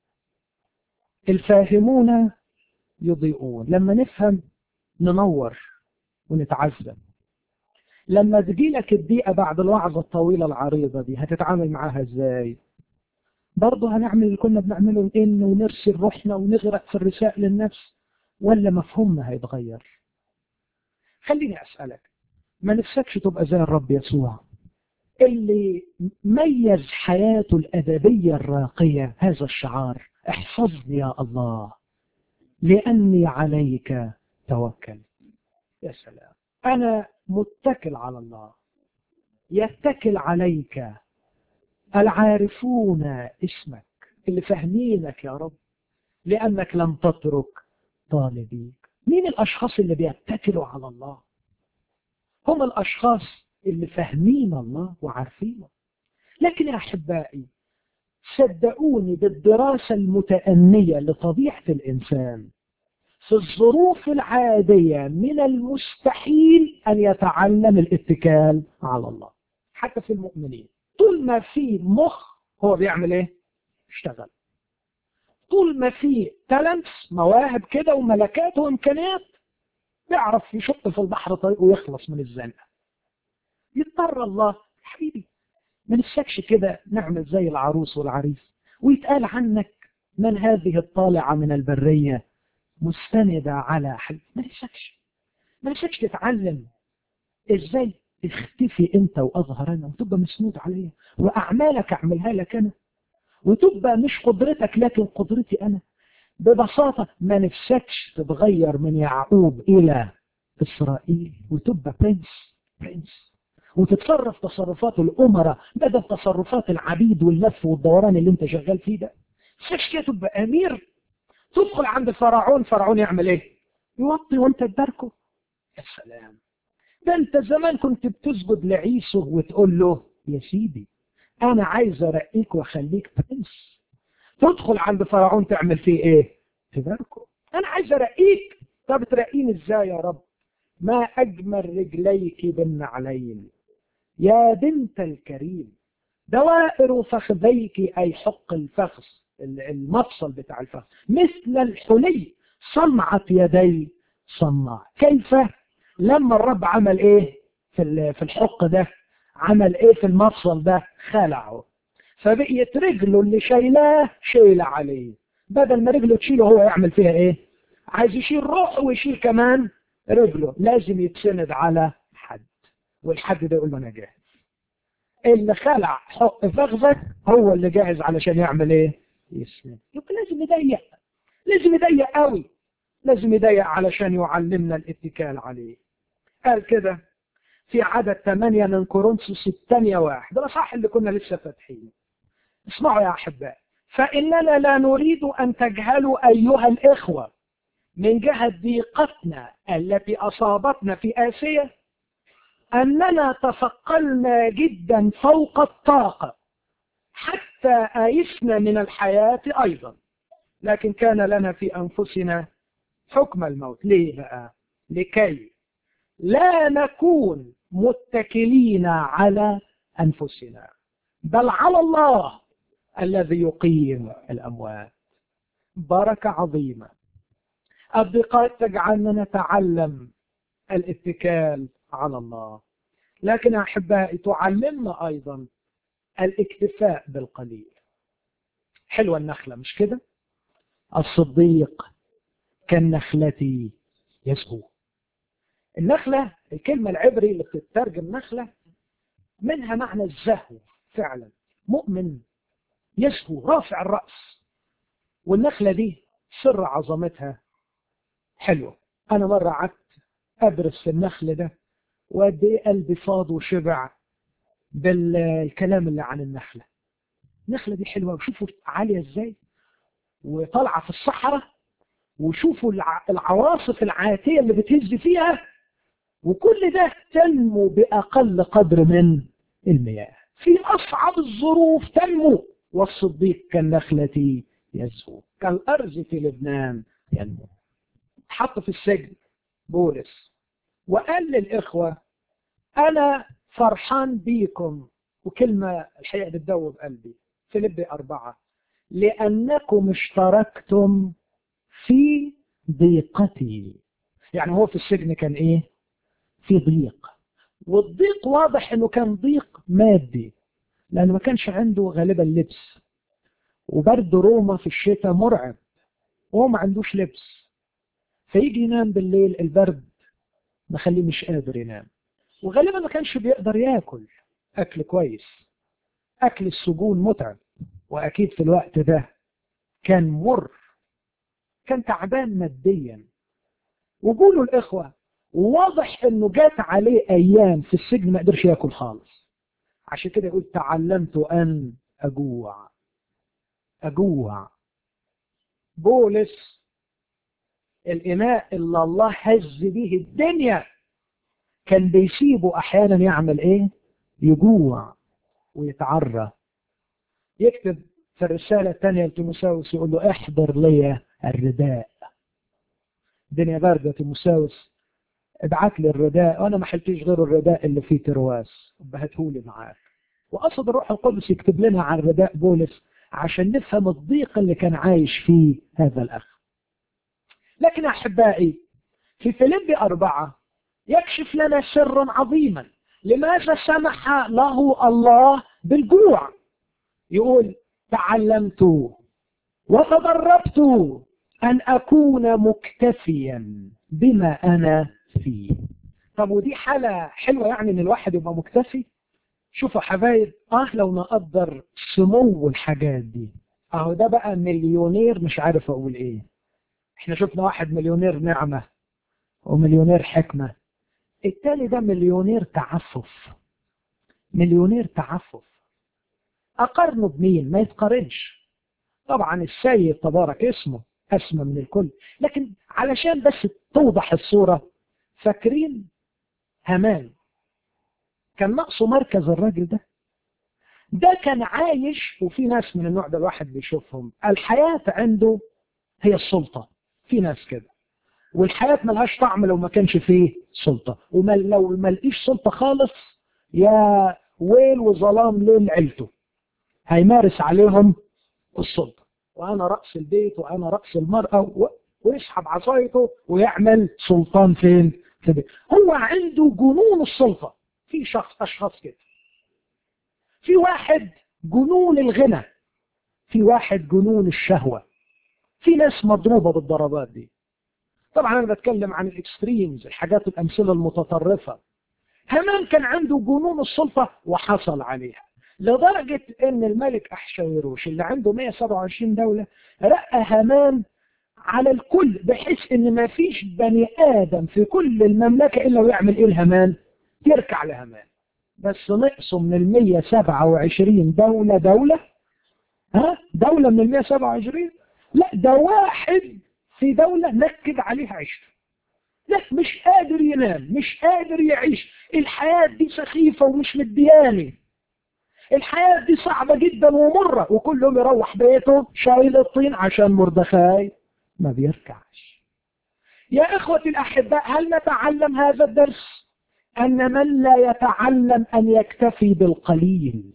الفاهمون يضيئون لما نفهم ننور ونتعذب لما تجيلك الدقيقة بعد الوعظة الطويلة العريضة دي هتتعامل معاها ازاي برضه هنعمل اللي كنا بنعمله نئن ونرسل روحنا ونغرق في الرساء للنفس ولا مفهومنا هيتغير خليني أسألك ما نفسكش تبقى زي الرب يسوع اللي ميز حياته الأدبية الراقية هذا الشعار احفظني يا الله لأني عليك توكل يا سلام أنا متكل على الله يتكل عليك العارفون اسمك اللي فاهمينك يا رب لأنك لم تترك طالبيك مين الأشخاص اللي بيتكلوا على الله هم الأشخاص اللي فاهمين الله وعارفينه لكن يا أحبائي صدقوني بالدراسة المتأنية لطبيعة الإنسان في الظروف العادية من المستحيل أن يتعلم الاتكال على الله حتى في المؤمنين طول ما في مخ هو بيعمل ايه اشتغل طول ما في تالنتس مواهب كده وملكات وامكانيات بيعرف يشق في البحر طريق ويخلص من الزنقه يضطر الله حبيبي ما نفسكش كده نعمل زي العروس والعريس ويتقال عنك من هذه الطالعة من البرية مستندة على حل ما نفسكش ما نفسكش تتعلم ازاي تختفي انت واظهر انا وتبقى مسنود عليا واعمالك اعملها لك انا وتبقى مش قدرتك لكن قدرتي انا ببساطة ما نفسكش تتغير من يعقوب الى اسرائيل وتبقى برنس برنس وتتصرف تصرفات الامراء بدل تصرفات العبيد واللف والدوران اللي انت شغال فيه ده نفسكش كده تبقى امير تدخل عند فرعون فرعون يعمل ايه يوطي وانت تباركه يا سلام ده انت زمان كنت بتسجد لعيسو وتقول له يا سيدي انا عايز ارقيك واخليك برنس تدخل عند فرعون تعمل فيه ايه تباركه انا عايز ارقيك طب ترقيني ازاي يا رب ما اجمل رجليك بالنعلين يا بنت الكريم دوائر فخذيك اي حق الفخذ المفصل بتاع الفخذ مثل الحلي صنعت يدي صنع كيف لما الرب عمل ايه في في الحق ده عمل ايه في المفصل ده خلعه فبقيت رجله اللي شايلاه شايله عليه بدل ما رجله تشيله هو يعمل فيها ايه عايز يشيل روحه ويشيل كمان رجله لازم يتسند على حد والحد ده يقول له انا جاهز اللي خلع حق فخذك هو اللي جاهز علشان يعمل ايه يسند يبقى لازم يضيق لازم يضيق قوي لازم يضيق علشان يعلمنا الاتكال عليه قال كده في عدد 8 من كورنثوس الثانية واحد ده صح اللي كنا لسه فاتحين اسمعوا يا أحباء فإننا لا نريد أن تجهلوا أيها الإخوة من جهة ضيقتنا التي أصابتنا في آسيا أننا تثقلنا جدا فوق الطاقة حتى آيسنا من الحياة أيضا لكن كان لنا في أنفسنا حكم الموت ليه بقى لكي لا نكون متكلين على أنفسنا بل على الله الذي يقيم الأموات بركة عظيمة الضيقات تجعلنا نتعلم الاتكال على الله لكن أحبائي تعلمنا أيضا الاكتفاء بالقليل حلوة النخلة مش كده الصديق كالنخلة يسهو النخلة الكلمة العبري اللي بتترجم نخلة منها معنى الزهو فعلا مؤمن يسهو رافع الرأس والنخلة دي سر عظمتها حلوة أنا مرة قعدت أدرس في النخل ده وقد إيه قلبي فاض وشبع بالكلام اللي عن النخلة النخلة دي حلوة وشوفوا عالية إزاي وطالعة في الصحراء وشوفوا العواصف العاتية اللي بتهز فيها وكل ده تنمو بأقل قدر من المياه في أصعب الظروف تنمو والصديق كالنخلة يزهو كالأرز في لبنان ينمو حط في السجن بولس وقال للإخوة أنا فرحان بيكم وكلمة الحقيقة بتدوب قلبي فيليبي أربعة لأنكم اشتركتم في ضيقتي يعني هو في السجن كان إيه في ضيق والضيق واضح انه كان ضيق مادي لانه ما كانش عنده غالبا لبس وبرد روما في الشتاء مرعب وهو ما عندوش لبس فيجي ينام بالليل البرد مخليه مش قادر ينام وغالبا ما كانش بيقدر ياكل اكل كويس اكل السجون متعب واكيد في الوقت ده كان مر كان تعبان ماديا وقولوا الاخوه واضح انه جات عليه ايام في السجن ما قدرش ياكل خالص عشان كده يقول تعلمت ان اجوع اجوع بولس الاناء اللي الله هز به الدنيا كان بيسيبه احيانا يعمل ايه يجوع ويتعرى يكتب في الرسالة الثانية لتيموساوس يقول له احضر لي الرداء الدنيا باردة تيموساوس ابعت لي الرداء وانا ما حلتيش غير الرداء اللي فيه ترواس بهتهولي معاك وقصد الروح القدس يكتب لنا عن رداء بولس عشان نفهم الضيق اللي كان عايش فيه هذا الاخ لكن احبائي في فيليبي أربعة يكشف لنا سرا عظيما لماذا سمح له الله بالجوع يقول تعلمت وتدربت أن أكون مكتفيا بما أنا فيه طب ودي حالة حلوة يعني ان الواحد يبقى مكتفي شوفوا حبايب اه لو نقدر سمو الحاجات دي اهو ده بقى مليونير مش عارف اقول ايه احنا شفنا واحد مليونير نعمة ومليونير حكمة التاني ده مليونير تعفف مليونير تعفف اقارنه بمين ما يتقارنش طبعا السيد تبارك اسمه اسمى من الكل لكن علشان بس توضح الصورة فاكرين همان كان ناقصه مركز الراجل ده ده كان عايش وفي ناس من النوع ده الواحد بيشوفهم الحياة عنده هي السلطة في ناس كده والحياة ملهاش طعم لو ما كانش فيه سلطة ولو ما لقيش سلطة خالص يا ويل وظلام ليل عيلته هيمارس عليهم السلطة وأنا رأس البيت وأنا رأس المرأة ويسحب عصايته ويعمل سلطان فين في البيت هو عنده جنون السلطة في شخص أشخاص كده في واحد جنون الغنى في واحد جنون الشهوة في ناس مضروبة بالضربات دي طبعا أنا بتكلم عن الإكستريمز الحاجات الأمثلة المتطرفة همان كان عنده جنون السلطة وحصل عليها لدرجة ان الملك احشويروش اللي عنده 127 دولة رقى هامان على الكل بحيث ان ما فيش بني ادم في كل المملكة الا ويعمل ايه الهمان يركع لهمان بس نقصوا من ال 127 دولة دولة ها دولة من ال 127 لا ده واحد في دولة نكد عليها عيشته لا مش قادر ينام مش قادر يعيش الحياة دي سخيفة ومش مدياني الحياة دي صعبة جدا ومرة وكل يوم يروح بيته شايل الطين عشان مردخاي ما بيركعش يا إخوتي الأحباء هل نتعلم هذا الدرس أن من لا يتعلم أن يكتفي بالقليل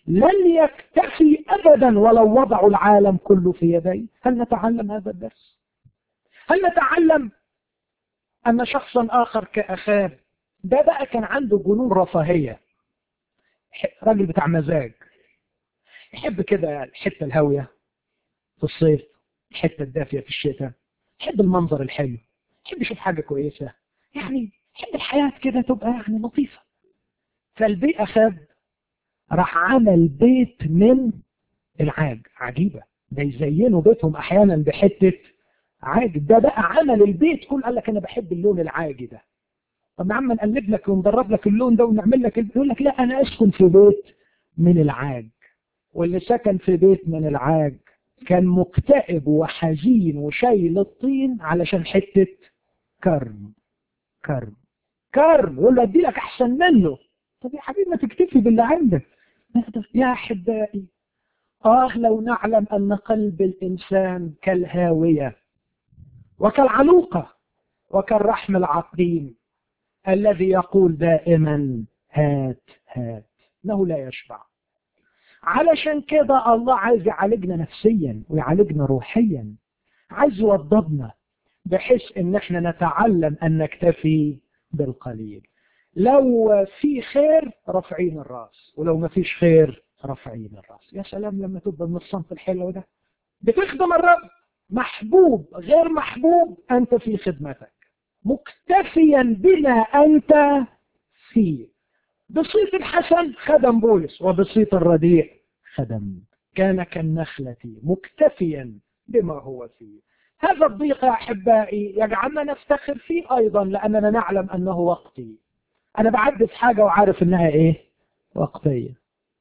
لن يكتفي ابدا ولو وضعوا العالم كله في يديه هل نتعلم هذا الدرس هل نتعلم ان شخصا اخر كاخاب ده بقى كان عنده جنون رفاهيه راجل بتاع مزاج يحب كده الحته الهاويه في الصيف الحته الدافيه في الشتاء يحب المنظر الحلو يحب يشوف حاجه كويسه يعني يحب الحياه كده تبقى يعني لطيفه فالبيئه خاب راح عمل بيت من العاج عجيبه ده يزينوا بيتهم احيانا بحته عاج ده بقى عمل البيت كله قال لك انا بحب اللون العاجي ده طب يا عم نقلب لك وندرب لك اللون ده ونعمل لك يقول لك لا انا اسكن في بيت من العاج واللي سكن في بيت من العاج كان مكتئب وحزين وشايل الطين علشان حته كرم كرم كرم يقول له ادي لك احسن منه طب يا حبيبي ما تكتفي باللي عندك يا احبائي اه لو نعلم ان قلب الانسان كالهاويه وكالعلوقه وكالرحم العقيم الذي يقول دائما هات هات انه لا يشبع علشان كده الله عايز يعالجنا نفسيا ويعالجنا روحيا عايز يوضبنا بحيث ان احنا نتعلم ان نكتفي بالقليل لو في خير رافعين الراس ولو ما فيش خير رافعين الراس يا سلام لما تبقى من الصنف الحلو ده بتخدم الرب محبوب غير محبوب انت في خدمتك مكتفيا بما انت فيه بصيت الحسن خدم بولس وبصيت الرديء خدم كان كالنخلة مكتفيا بما هو فيه هذا الضيق يا أحبائي يجعلنا نفتخر فيه أيضا لأننا نعلم أنه وقتي أنا بعدد حاجة وعارف أنها إيه وقتية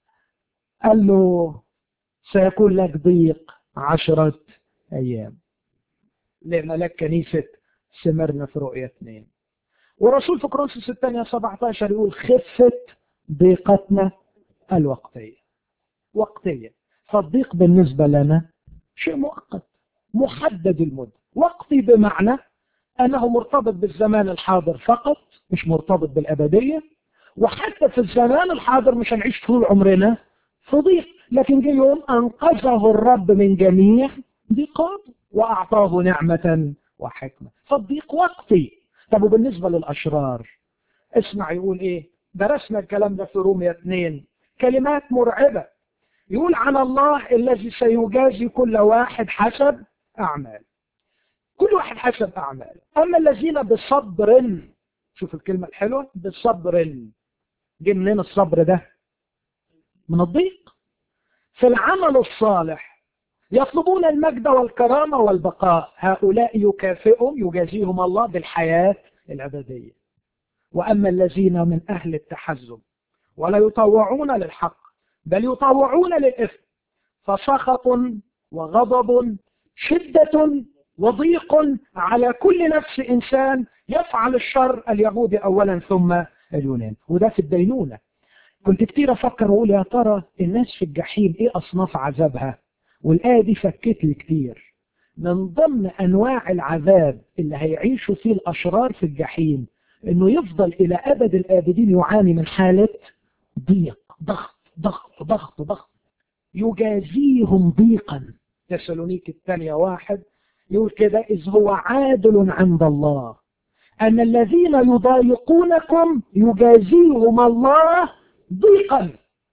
قال له سيكون لك ضيق عشرة أيام لملك كنيسة سمرنا في رؤية اثنين ورسول في كورنثوس الثانية 17 يقول خفة ضيقتنا الوقتية وقتية فالضيق بالنسبة لنا شيء مؤقت محدد المدة وقتي بمعنى أنه مرتبط بالزمان الحاضر فقط مش مرتبط بالأبدية وحتى في الزمان الحاضر مش هنعيش طول عمرنا في ضيق لكن جه يوم أنقذه الرب من جميع ضيقات وأعطاه نعمة وحكمة فالضيق وقتي طب وبالنسبة للأشرار اسمع يقول إيه درسنا الكلام ده في رومية 2 كلمات مرعبة يقول عن الله الذي سيجازي كل واحد حسب أعمال كل واحد حسب أعمال أما الذين بصبر شوف الكلمة الحلوة بصبر جه منين الصبر ده من الضيق في العمل الصالح يطلبون المجد والكرامة والبقاء هؤلاء يكافئهم يجازيهم الله بالحياة الأبدية وأما الذين من أهل التحزب ولا يطوعون للحق بل يطوعون للإثم فسخط وغضب شدة وضيق على كل نفس إنسان يفعل الشر اليهودي أولا ثم اليونان وده في الدينونة كنت كتير أفكر وأقول يا ترى الناس في الجحيم إيه أصناف عذابها والآية دي فكت لي كتير من ضمن أنواع العذاب اللي هيعيشوا فيه الأشرار في الجحيم إنه يفضل إلى أبد الآبدين يعاني من حالة ضيق ضغط ضغط ضغط ضغط يجازيهم ضيقا تسالونيك الثانية واحد يقول كده إذ هو عادل عند الله أن الذين يضايقونكم يجازيهم الله ضيقا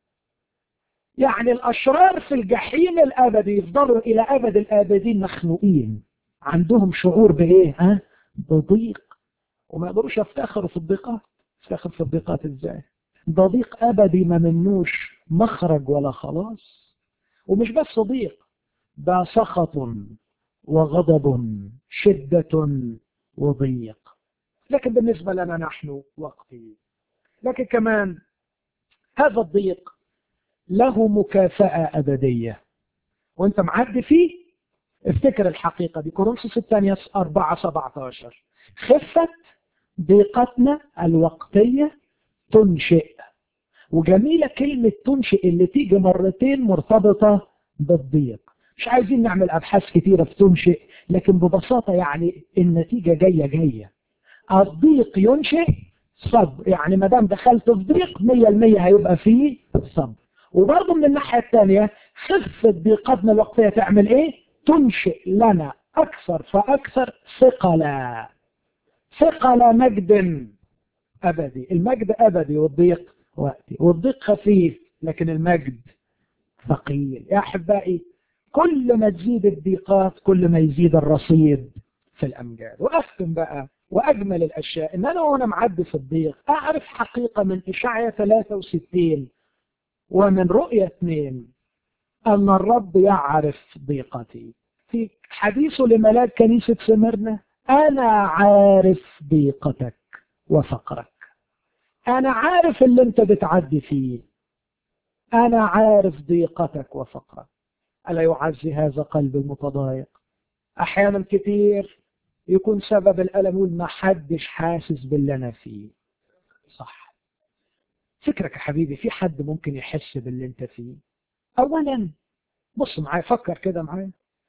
يعني الأشرار في الجحيم الأبدي يفضلوا إلى أبد الآبدين مخنوقين عندهم شعور بإيه ها بضيق وما يقدروش يفتخروا في الضيقات يفتخر في الضيقات إزاي ده ضيق أبدي ما منوش مخرج ولا خلاص ومش بس ضيق ده سخط وغضب شدة وضيق لكن بالنسبة لنا نحن وقتي لكن كمان هذا الضيق له مكافأة أبدية وانت معدي فيه افتكر الحقيقة دي كورنثوس الثانية 4 17 خفة ضيقتنا الوقتية تنشئ وجميلة كلمة تنشئ اللي تيجي مرتين مرتبطة بالضيق مش عايزين نعمل أبحاث كتيرة في تنشئ لكن ببساطة يعني النتيجة جاية جاية الضيق ينشئ صبر يعني ما دام دخلت في ضيق 100% هيبقى فيه صبر وبرضه من الناحية الثانية خفة ضيقتنا الوقتية تعمل ايه تنشئ لنا اكثر فاكثر ثقلا ثقل مجد ابدي المجد ابدي والضيق وقتي والضيق خفيف لكن المجد ثقيل يا احبائي كل ما تزيد الضيقات كل ما يزيد الرصيد في الامجاد واختم بقى واجمل الاشياء ان انا وانا معدي في الضيق اعرف حقيقه من اشعيا 63 ومن رؤية 2 ان الرب يعرف ضيقتي في حديثه لملاك كنيسه سمرنا انا عارف ضيقتك وفقرك انا عارف اللي انت بتعدي فيه انا عارف ضيقتك وفقرك الا يعزي هذا قلب المتضايق احيانا كتير يكون سبب الالم يقول ما حدش حاسس باللي انا فيه صح فكرك يا حبيبي في حد ممكن يحس باللي انت فيه اولا بص معايا فكر كده معايا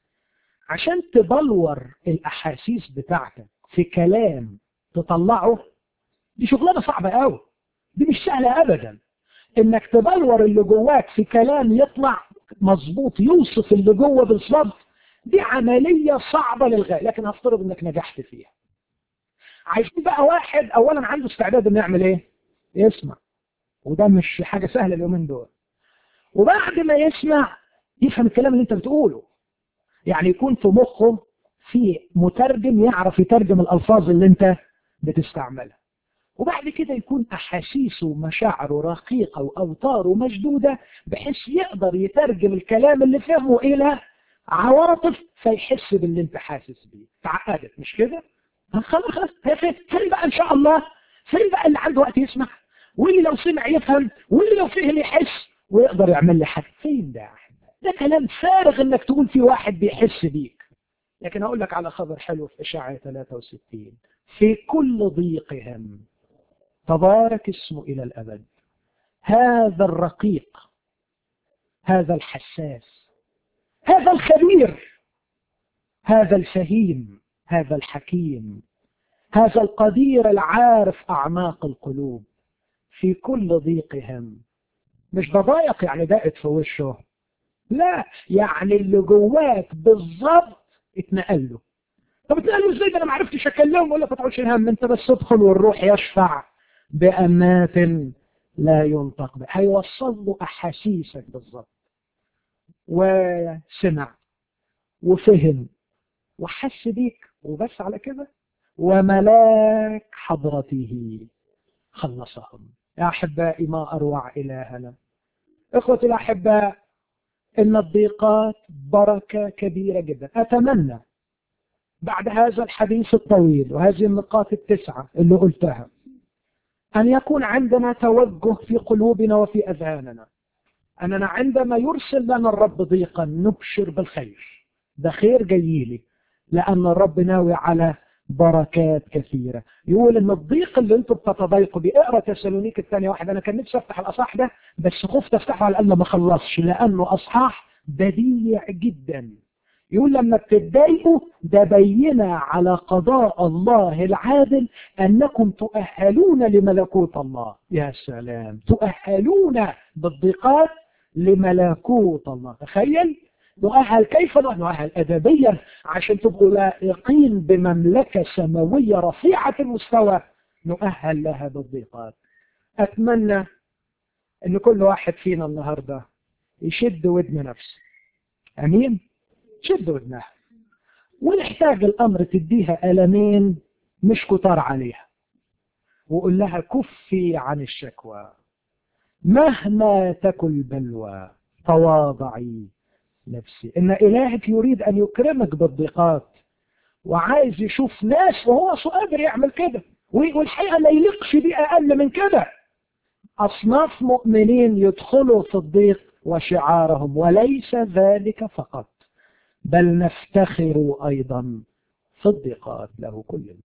عشان تبلور الاحاسيس بتاعتك في كلام تطلعه دي شغلانه صعبه قوي دي مش سهله ابدا انك تبلور اللي جواك في كلام يطلع مظبوط يوصف اللي جوه بالظبط دي عمليه صعبه للغايه لكن هفترض انك نجحت فيها عايزين بقى واحد اولا عنده استعداد انه يعمل ايه يسمع وده مش حاجه سهله اليومين دول وبعد ما يسمع يفهم الكلام اللي انت بتقوله يعني يكون في مخه في مترجم يعرف يترجم الالفاظ اللي انت بتستعملها وبعد كده يكون احاسيسه ومشاعره رقيقه واوتاره مشدوده بحيث يقدر يترجم الكلام اللي فهمه الى عواطف فيحس باللي انت حاسس بيه تعقدت مش كده خلاص خلاص فين بقى ان شاء الله فين بقى اللي عنده وقت يسمع واللي لو سمع يفهم واللي لو فهم يحس ويقدر يعمل لي حاجه فين ده ده كلام فارغ انك تقول في واحد بيحس بيك لكن اقول لك على خبر حلو في اشعياء 63 في كل ضيقهم تبارك اسمه الى الابد هذا الرقيق هذا الحساس هذا الخبير هذا الفهيم هذا الحكيم هذا القدير العارف اعماق القلوب في كل ضيقهم مش بضايق يعني دقت في وشه لا يعني اللي جواك بالظبط اتنقل له طب اتنقل له ازاي ده انا ما عرفتش اكلمهم ولا ما تقعدش الهم انت بس ادخل والروح يشفع بأمات لا ينطق به هيوصل له احاسيسك بالظبط وسمع وفهم وحس بيك وبس على كده وملاك حضرته خلصهم يا أحبائي ما أروع إلهنا إخوتي الأحباء إن الضيقات بركة كبيرة جدا أتمنى بعد هذا الحديث الطويل وهذه النقاط التسعة اللي قلتها أن يكون عندنا توجه في قلوبنا وفي أذهاننا أننا عندما يرسل لنا الرب ضيقا نبشر بالخير ده خير جايلي لأن الرب ناوي على بركات كثيرة يقول ان الضيق اللي انتم بتتضايقوا بيه اقرا تسالونيك الثانية واحد انا كان نفسي افتح الاصحاح ده بس خفت افتحه على الاقل ما خلصش لانه اصحاح بديع جدا يقول لما بتتضايقوا ده بينا على قضاء الله العادل انكم تؤهلون لملكوت الله يا سلام تؤهلون بالضيقات لملكوت الله تخيل نؤهل كيف نؤهل أدبيا عشان تبقوا لائقين بمملكة سماوية رفيعة المستوى نؤهل لها بالضيقات أتمنى أن كل واحد فينا النهاردة يشد ودن نفسه أمين شد ودنها ونحتاج الأمر تديها ألمين مش كتار عليها وقول لها كفي عن الشكوى مهما تكل بلوى تواضعي نفسي ان الهك يريد ان يكرمك بالضيقات وعايز يشوف ناس وهو قادر يعمل كده والحقيقه ما يليقش بيه اقل من كده اصناف مؤمنين يدخلوا في الضيق وشعارهم وليس ذلك فقط بل نفتخر ايضا في الضيقات له كل